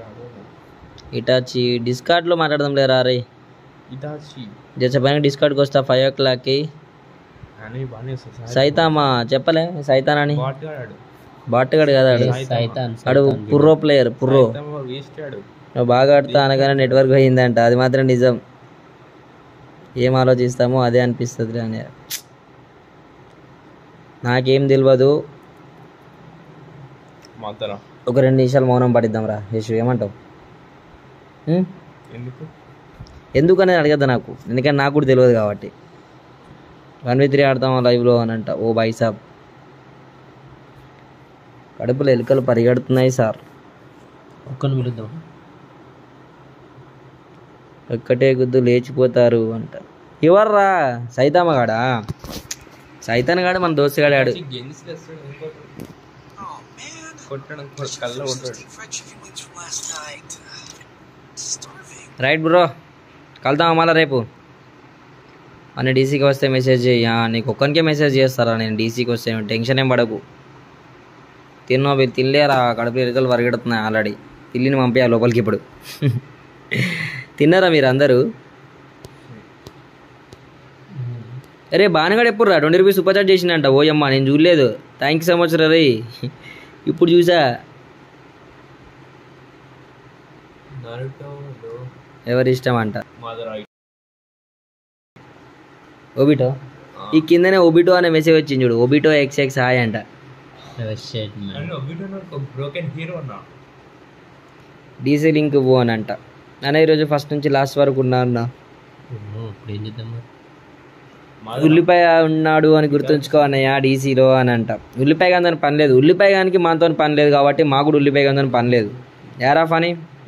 ఇటాచి డిస్కార్డ్లో మాట్లాడదాం లేరా రే ఇటాచి జసపైన డిస్కార్డ్కి వస్తా ఫైవ్ ఓ క్లాక్కి అని బాగానే వస్తుంది సైతామా చెప్పలే సైతాన్ అని బాట్ ఆడాడు బాట్టుగాడు కదా ఆడు సైతాన్ ఆడు పుర్రో ప్లేయర్ పుర్రో వేస్ట్ ఆడు నువ్వు బాగా ఆడుతా అనగానే నెట్వర్క్ పోయిందంట అది మాత్రం నిజం ఏం ఆలోచిస్తామో అదే అనిపిస్తుంది అని నాకేం తెలియదు మాతరా ఒక రెండు నిమిషాలు మౌనం పడిద్దాం రా యశు ఏమంటావు ఉం? ఎందుకు ఎందుకనేది అడగద్దు నాకు ఎందుకంటే నాకు కూడా తెలియదు కాబట్టి వన్ వి త్రీ ఆడతాం లైవ్లో అని అంట ఓ బాయ్ సాబ్ కడుపులో ఎలుకలు పరిగెడుతున్నాయి సార్ ఒక్కని పిలుద్దాం ఒక్కటే గుద్దు లేచిపోతారు అంట ఎవర్రా సైతామగాడా సైతాన్ గాడు మన దోస్తుగాడాడు గెన్స్ తెస్తాడు ఇంకోటి Oh man. కొట్టడం కొ- కళ్ళ కొట్టాడు Deep fried chicken wings from last night. Starving. Right bro కలుద్దాం మళ్ళా రేపు అని డీసీకి వస్తే మెసేజ్ చేయి ఆ, నీకు ఒక్కరికే మెసేజ్ చేస్తారా నేను డీసీకి వస్తే టెన్షన్ ఏం పడకు తిన్నో మీరు తినలేరా కడుపు ఎలుకలు పరిగెడుతున్నాయి ఆల్రెడీ తిల్లిని పంపించాలి లోపలికి ఇప్పుడు తిన్నారా మీరు అందరూ అరే బానగాడు ఎప్పుడు రా ట్వంటీ రూపీస్ సూపర్ చార్జ్ చేసిందంట ఓయమ్మ నేను చూడలేదు థ్యాంక్ యూ సో మచ్ రే ఇప్పుడు చూసా నరుటోలో ఎవరి ఇష్టం అంట మదర్ ఓబిటో ఈ కిందనే ఓబిటో అనే మెసేజ్ వచ్చింది చూడు ఓబిటో ఎక్స్ ఎక్స్ హాయ్ అంట shed man and Obito broken hero అన్నా డీసీ లింక్ పో అని అంట అన్న ఈరోజు ఫస్ట్ నుంచి లాస్ట్ వరకు ఉన్నా అన్న ఇప్పుడు ఏం చేద్దాం మరి ఉల్లిపాయ ఉన్నాడు అని గుర్తుంచుకో అన్నయ్య డీసీలో అని అంట ఉల్లిపాయ గాందని పని లేదు ఉల్లిపాయ గానికి మనతో పని లేదు కాబట్టి మాకు కూడా ఉల్లిపాయ గాందని పని లేదు యారా Phani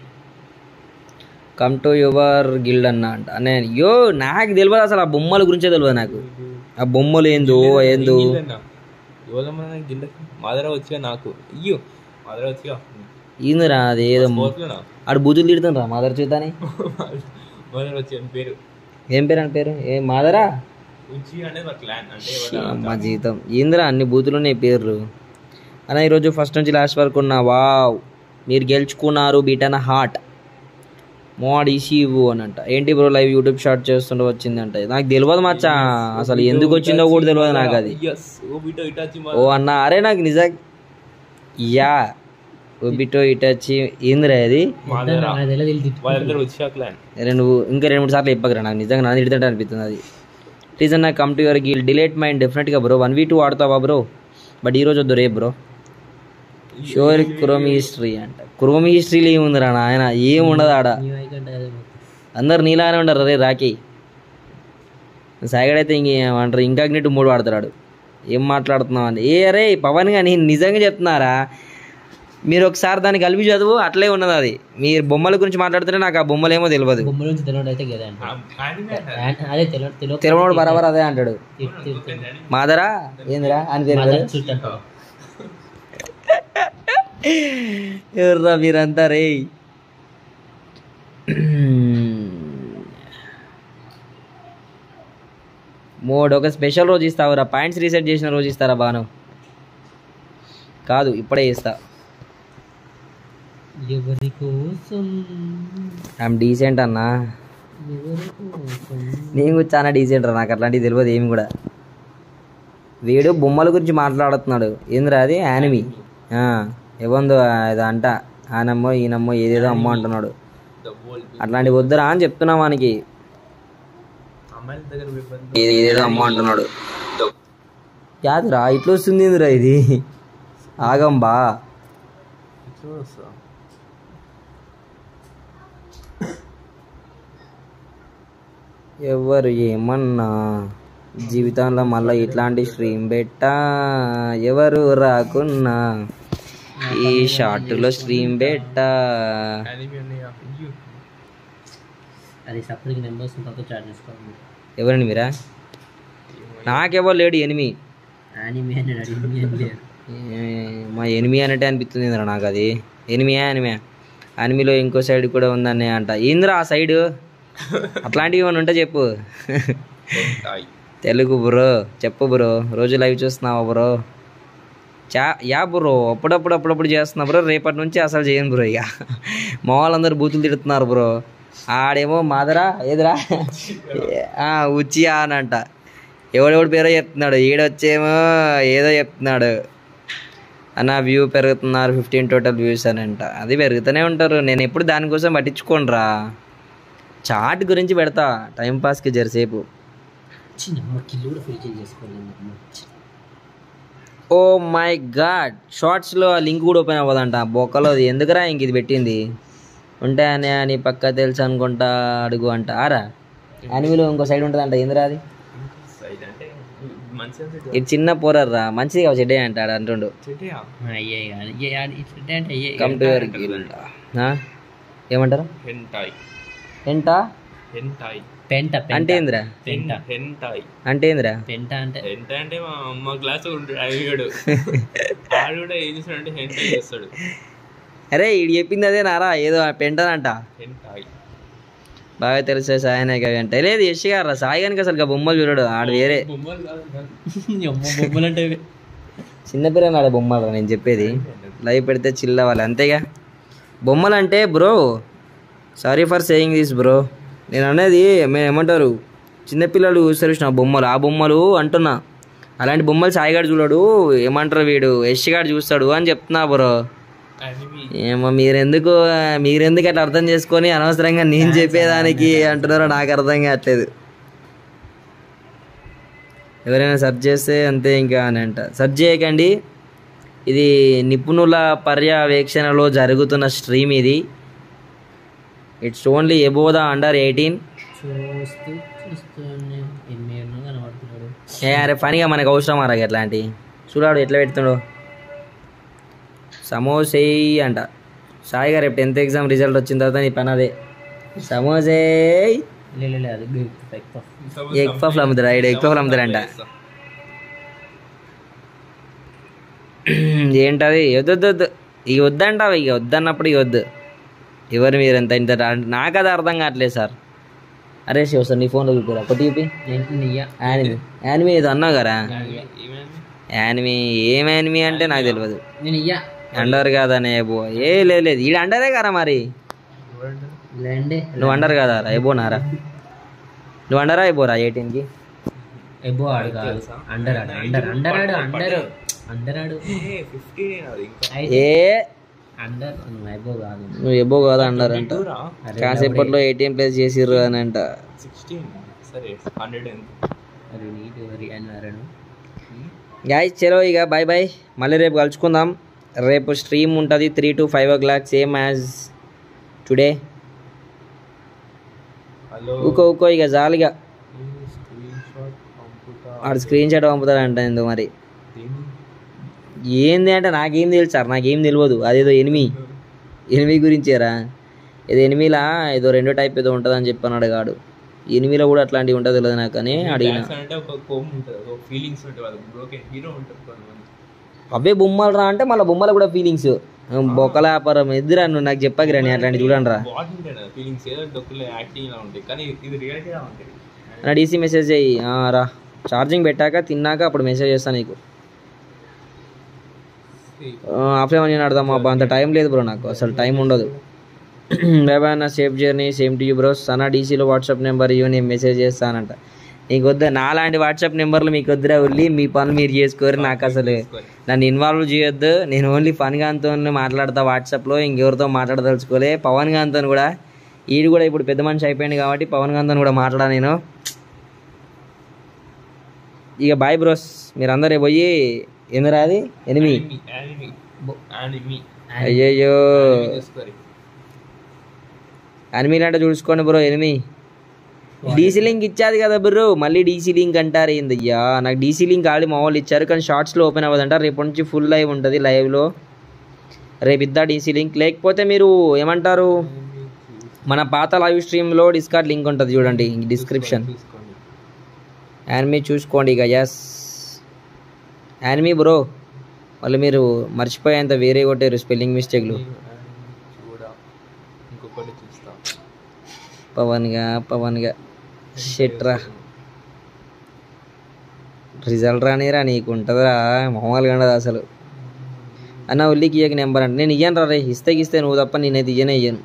come to your guild అన్న అంట అనే యో నాకు తెలియదు అసలు ఆ బొమ్మల గురించే తెలియదు నాకు ఆ బొమ్మలు ఏందో ఏందో యువదమ్మ గిల్లకి మదర వచ్చిగా నాకు అయ్యో మదర వచ్చిగా ఏందిరా అది ఏదో పోతున్నా ఆడు బూతులు తిడుతుండ్రా మాదర్ చూతాని మదర్ వచ్చి అని పేరు ఏం పేరు అని పేరు ఏ మాదరా ఉచి అనేది మా క్లాన్ అంటే మా జీవితం ఏందిరా అన్ని బూతులు ఉన్నాయి పేర్లు అన్న ఈరోజు ఫస్ట్ నుంచి లాస్ట్ వరకు ఉన్నా వావ్ మీరు గెలుచుకున్నారు బీటన హార్ట్ మోడ్ ఈసీవు అని అంట ఏంటి బ్రో లైవ్ యూట్యూబ్ షార్ట్ చేస్తుండే వచ్చిందంట నాకు తెలియదు మచ్చా అసలు ఎందుకు వచ్చిందో కూడా తెలియదు నాకు అది ఎస్ ఓ బిటో ఇటాచి ఓ అన్న అరే నాకు నిజం యా బిటో ఇటచ్చి ఏందిరా అది మదరా నాకు తెలియదు వీళ్ళు తిట్టు- వాళ్ళందరూ వచ్చా క్లాన్ రెండు ఇంకా రెండు మూడు సార్లు చెప్పకరా నాకు నిజంగా నా తిడుతుంటే అనిపిస్తుంది అది ప్లీజ్ అన్న come to your guild delete mind డెఫినెట్గా బ్రో వన్ వీ టూ ఆడతావా బ్రో బట్ ఈరోజు వద్దు రేపు బ్రో షోర్ క్రోమి హిస్టరీ అంట క్రోమి హిస్టరీలో ఏముందిరా నాయన ఏం ఉండదు ఆడ నీ వైక్ అంటే అదే మొత్తం. అందరు నీలానే ఉండరు రే రాకి సాగడైతే ఇంకేమంటారు ఇంకాగ్నేటివ్ మూడు వాడతాడు ఏం మాట్లాడుతున్నావు అని ఏ రే పవన్ కానీ నిజంగా చెప్తున్నారా మీరు ఒకసారి దాన్ని కలిపి చదువు అట్లే ఉన్నది అది మీరు బొమ్మల గురించి మాట్లాడుతుంటే నాకు ఆ బొమ్మలు ఏమో తెలియదు బొమ్మల నుంచి తెలియదు అయితే గదే అంటే అదే తెలియదు తెలియదు తెలవడు బరాబర్ అదే అంటాడు తిట్టు- తిట్టు- తిట్టు. మాదరా ఏందిరా అని పేరు మదర్ కదా? చుట్టూ అంటారు. ఎవర్రా మీరంతా రే మోడ్ ఒక స్పెషల్ రోజు ఇస్తావురా పాయింట్స్ రీసెట్ చేసిన రోజు ఇస్తారా బాను కాదు ఇప్పుడే ఇస్తా ఎవరి కోసం ఐఎమ్ డీసెంట్ అన్నా నేను కూడా చాలా డీసెంట్ రా నాకు అట్లాంటివి తెలియదు ఏమి కూడా వీడు బొమ్మల గురించి మాట్లాడుతున్నాడు ఏందిరా అది యానిమి ఇవ్వందు ఇది అంట ఆయనమ్మో ఈయనమ్మో ఏదేదో అమ్మో అంటున్నాడు ద వరల్డ్ అట్లాంటివి వద్దురా అని చెప్తున్నా వానికి అమ్మాయిల దగ్గర ఇబ్బంది ఇది ఏదేదో అమ్మో అంటున్నాడు యాదిరా ఇట్లా వస్తుంది ఏందిరా ఇది ఆగంబా చూడొస్తా ఎవరు ఏమన్నా జీవితంలో మళ్ళీ ఇట్లాంటి స్ట్రీమ్ పెట్టా ఎవరు రాకున్నా ఈ షార్ట్లో స్ట్రీమ్ పెట్టా యానిమే ఉన్నాయా అయ్యో అది సపరేట్ నెంబర్స్ తర్వాత చాట్ చేసుకోవాలి ఎవరండి మీరా నాకెవరు లేడు ఎనిమి యానిమే అని అడిగింది ఏం లేదు ఏ, మా ఎనిమి అన్నట్టే అనిపిస్తుంది ఇంద్రా నాకు అది ఎనిమియా ఎనిమియా అనిమిలో ఇంకో సైడ్ కూడా ఉందని అంట ఏందిరా ఆ సైడ్ అట్లాంటివి ఏమైనా ఉంటే చెప్పు హాయ్ తెలుగు బ్రో చెప్పు బ్రో రోజు లైవ్ చూస్తున్నావా బ్రో చా యా బ్రో అప్పుడప్పుడు అప్పుడప్పుడు చేస్తున్నా బ్రో రేపటి నుంచి అసలు చేయను బ్రో ఇక మా వాళ్ళందరూ బూతులు తిడుతున్నారు బ్రో ఆడేమో మాదరా ఏదిరా ఆ, ఉచ్చియా అని అంట ఎవడెవడు పేరో చెప్తున్నాడు ఈడొచ్చేమో ఏదో చెప్తున్నాడు అన్న వ్యూ పెరుగుతున్నారు ఫిఫ్టీన్ టోటల్ వ్యూస్ అని అంట అది పెరుగుతూనే ఉంటారు నేను ఎప్పుడు దానికోసం పట్టించుకోనరా చాట్ గురించి పెడతా టైంపాస్కి జరసేపు చిన్న అమ్మ కిల్లు కూడా ఫిల్ చేసుకోలేదు అమ్మ. ఓ మై గాడ్ షార్ట్స్లో ఆ లింక్ కూడా ఓపెన్ అవ్వదంట బొక్కలో అది ఎందుకురా ఇంక ఇది పెట్టింది ఉంటే అని అని పక్క తెలుసు అనుకుంటా అడుగు అంట ఆరా యానిమీలో ఇంకో సైడ్ ఉంటుందంట ఎందురా అది సైడ్ అంటే మంచిగా ఇది చిన్న పోరర్రా మంచిది కావచ్చు చెడ్డే అంటాడు అంటుండు చెట్టయా అయ్యే కాదు. ఏ అది ఇట్లా అంటే అయ్యే కమ్ టు యువర్ ఏమంటారు హెంటాయ్ ఎంటా హెంటాయ్ పెంట పెంట అంటే ఏందిరా పెంట హెంటాయ్ అంటే ఏందిరా పెంట అంటే హెంట అంటే మా మా క్లాస్ ఉంటాడు అడిగాడు ఆడు కూడా ఏం చేస్తాడంటే హెంటాయ్ చేస్తాడు అరే ఇది చెప్పింది అదే నారా ఏదో పెంటనంట హెంటాయ్ బాగా తెలుసా సాయనే కవి అంటే లేదు యశ్ గారు సాయి గానికి అసలు ఇక బొమ్మలు చూడడు ఆడు వేరే బొమ్మలు కాదు కాదు. అమ్మ బొమ్మలు అంటే ఇవే. చిన్నపిల్లలు ఆడే బొమ్మలు నేను చెప్పేది లైవ్ పెడితే చిల్ అవ్వాలి అంతేగా బొమ్మలు అంటే bro sorry for saying this bro నేను అనేది మేము ఏమంటారు చిన్నపిల్లలు చూస్తారు చూసిన బొమ్మలు ఆ బొమ్మలు అంటున్నా అలాంటి బొమ్మలు సాయిగాడు చూడడు ఏమంటారు వీడు యష్ గాడు చూస్తాడు అని చెప్తున్నా బ్రో యానిమి ఏమో మీరెందుకు మీరెందుకు అట్లా అర్థం చేసుకొని అనవసరంగా నేను చెప్పేదానికి అంటున్నారో నాకు అర్థం కావట్లేదు ఎవరైనా సెర్చ్ చేస్తే అంతే ఇంకా అని అంట సెర్చ్ చేయకండి ఇది నిపుణుల పర్యవేక్షణలో జరుగుతున్న స్ట్రీమ్ ఇది it's only above the under eighteen చూస్తూ చూస్తూనే ఎన్ని ఎన్నో కనబడుతున్నాడు ఏ అరే పనిగా మనకు అవసరం అరగ ఎట్లాంటి చూడాడు ఎట్లా పెడుతున్నాడు సమోసే అంట సాయి గారు రేపు టెన్త్ ఎగ్జామ్ రిజల్ట్ వచ్చిన తర్వాత నీ పని అదే సమోసే లే లే, లే, అది ఎక్కువ ఎగ్ పఫ్లు అమ్ముతారా ఇక్కడ ఎగ్ పఫ్లు అమ్ముతారంట ఏంటది వద్దొద్దు ఇక వద్దంటావు ఇక వద్దన్నప్పుడు ఇక వద్దు ఎవరు మీరు ఎంత ఇంత రా- నాకు అది అర్థం కావట్లేదు సార్ అరే శివ సార్ నీ ఫోన్లో చూపిరా కొట్టి చూపి ఏంటి నీయా యానిమి యానిమి ఏదో అన్నావు కదా ఏమైంది యానిమి ఏం యానిమి అంటే నాకు తెలియదు నేను ఇయ్యా అండర్ కాదనే ఏబో ఏ లేదు లేదు ఈడ అండరే కదా మరి లేండి నువ్వు అండర్ కదా రా ఏబోనారా నువ్వు అండరా అయిపోరా ఎయిటీన్కి ఎబో ఆడు కాదు అండర్ ఆడు అండర్ అండర్ ఆడు అండర్ అండర్ ఆడు ఫిఫ్టీన్ అది ఇంకా ఏ అండర్ నువ్వు ఎబో కాదు నువ్వు ఎబో కాదా అండర్ అంట రా కాసేపట్లో ఎయిటీన్ ప్లేస్ చేసిర్రు అని అంట సిక్స్టీన్ సరే హండ్రెడ్ ఎంత అది నీటి వరి అన్నారను గాయస్ చలో ఇక బాయ్ బాయ్ మళ్ళీ రేపు కలుసుకుందాం రేపు స్ట్రీమ్ ఉంటుంది three to five o'clock same as today hello ఊకో ఊకో ఇక జాలిగా స్క్రీన్ షాట్ పంపుతా ఆడు స్క్రీన్ షాట్ పంపుతాడంట ఎందుకు మరి దీన్ని ఏంది అంటే నాకేం తెలుసు సార్ నాకేం తెలియదు అదేదో ఎనిమి ఎనిమి గురించేరా ఏదో ఎనిమిలా ఏదో రెండో టైప్ ఏదో ఉంటుందని చెప్పని అడిగాడు ఎనిమిలో కూడా అట్లాంటివి ఉంటుంది తెలియదు నాకు అని అడిగిన Dance అంటే ఒక కోపం ఉంటుంది ఒక ఫీలింగ్స్ ఉంటాయి వాళ్ళకి బ్రోకెన్ హీరో ఉంటారు కొంతమంది అవే బొమ్మలు రా అంటే మళ్ళీ బొమ్మలు కూడా ఫీలింగ్స్ బొక్కల వ్యాపారం ఎదురా నువ్వు నాకు చెప్పాకి రాని అట్లాంటి చూడండి రా బాగుంటాయి ఫీలింగ్స్ ఏదో డొక్కులో యాక్టింగ్ ఇలా ఉంటాయి కానీ ఇది రియాలిటీ లా ఉంటుంది నా డీసీ మెసేజ్ చెయ్యి ఆ, రా ఛార్జింగ్ పెట్టాక తిన్నాక అప్పుడు మెసేజ్ చేస్తాను నీకు ఆఫ్లైన్ నేను ఆడదాం అబ్బా అంత టైం లేదు బ్రో నాకు అసలు టైం ఉండదు బై బాయ్ అన్న safe journey same to you bros అన్న డీసీలో వాట్సాప్ నెంబర్ ఇవ్వ నేను మెసేజ్ చేస్తానంట నీకు వద్దా నాలాంటి వాట్సాప్ నెంబర్లు మీకు వద్దురా వెళ్ళి మీ పనులు మీరు చేసుకోరు నాకు అసలు నన్ను ఇన్వాల్వ్ చేయొద్దు నేను ఓన్లీ ఫన్ గాన్తో మాట్లాడతా వాట్సాప్లో ఇంకెవరితో మాట్లాడదలుచుకోలే పవన్ గాన్తో కూడా ఈడు కూడా ఇప్పుడు పెద్ద మనిషి అయిపోయింది కాబట్టి పవన్ గాన్తో కూడా మాట్లాడా నేను ఇక బాయ్ బ్రోస్ మీరందరూ పోయి ఎందురా అది ఎనిమిది యానిమి యానిమి అయ్యయ్యో చూసుకోరి అనిమీలు అంటే చూసుకోండి బ్రో ఎనిమి డీసీ లింక్ ఇచ్చాది కదా బ్రో మళ్ళీ డీసీ లింక్ అంటారు ఏందయ్యా నాకు డీసీ లింక్ ఆడి మా వాళ్ళు ఇచ్చారు కానీ షార్ట్స్లో ఓపెన్ అవ్వదంట రేపటి నుంచి ఫుల్ లైవ్ ఉంటుంది లైవ్లో రేపు ఇద్దా డీసీ లింక్ లేకపోతే మీరు ఏమంటారు మన పాత లైవ్ స్ట్రీమ్లో డిస్కార్డ్ లింక్ ఉంటుంది చూడండి డిస్క్రిప్షన్ చూసుకోండి యానిమీ చూసుకోండి ఇక ఎస్ యానిమీ బ్రో మళ్ళీ మీరు మర్చిపోయేంత వేరే కొట్టారు స్పెల్లింగ్ మిస్టేక్లు చూడ ఇంకొకటి చూస్తా పవన్గా పవన్గా షెట్రా రిజల్ట్ రానిరా నీకు ఉంటుందిరా మామూలుగా ఉండదు అసలు అన్న ఉల్లికి ఇయ్యక నెంబర్ అంటే నేను ఇయ్యను రా రే ఇస్తే ఇస్తే నువ్వు తప్ప నేనైతే ఇయ్యనే ఇయ్యను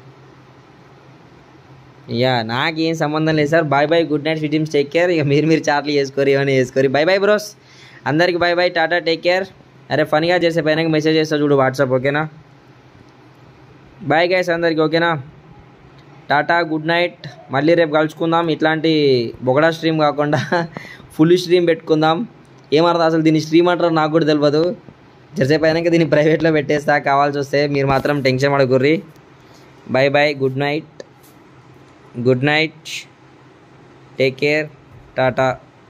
యా నాకేం సంబంధం లేదు sir bye bye good night ఫిటిమ్స్ టేక్ కేర్ ఇక మీరు మీరు చాట్లు చేసుకోరు ఏమైనా చేసుకోరు బై బై బ్రోస్ అందరికి bye bye tata take care అరే ఫన్గా చేసే పైన మెసేజ్ చేస్తా చూడు వాట్సాప్ ఓకేనా బాయ్ గైస్ అందరికి ఓకేనా టాటా గుడ్ నైట్ మళ్ళీ రేపు కలుసుకుందాం ఇట్లాంటి బొగడా స్ట్రీమ్ కాకుండా ఫుల్ స్ట్రీమ్ పెట్టుకుందాం ఏమర్థం అసలు దీన్ని స్ట్రీమ్ అంటారో నాకు కూడా తెలియదు జరసేపు అయినాక దీన్ని ప్రైవేట్లో పెట్టేస్తా కావాల్సి వస్తే మీరు మాత్రం టెన్షన్ పడకుర్రి bye bye good night good night take care Tata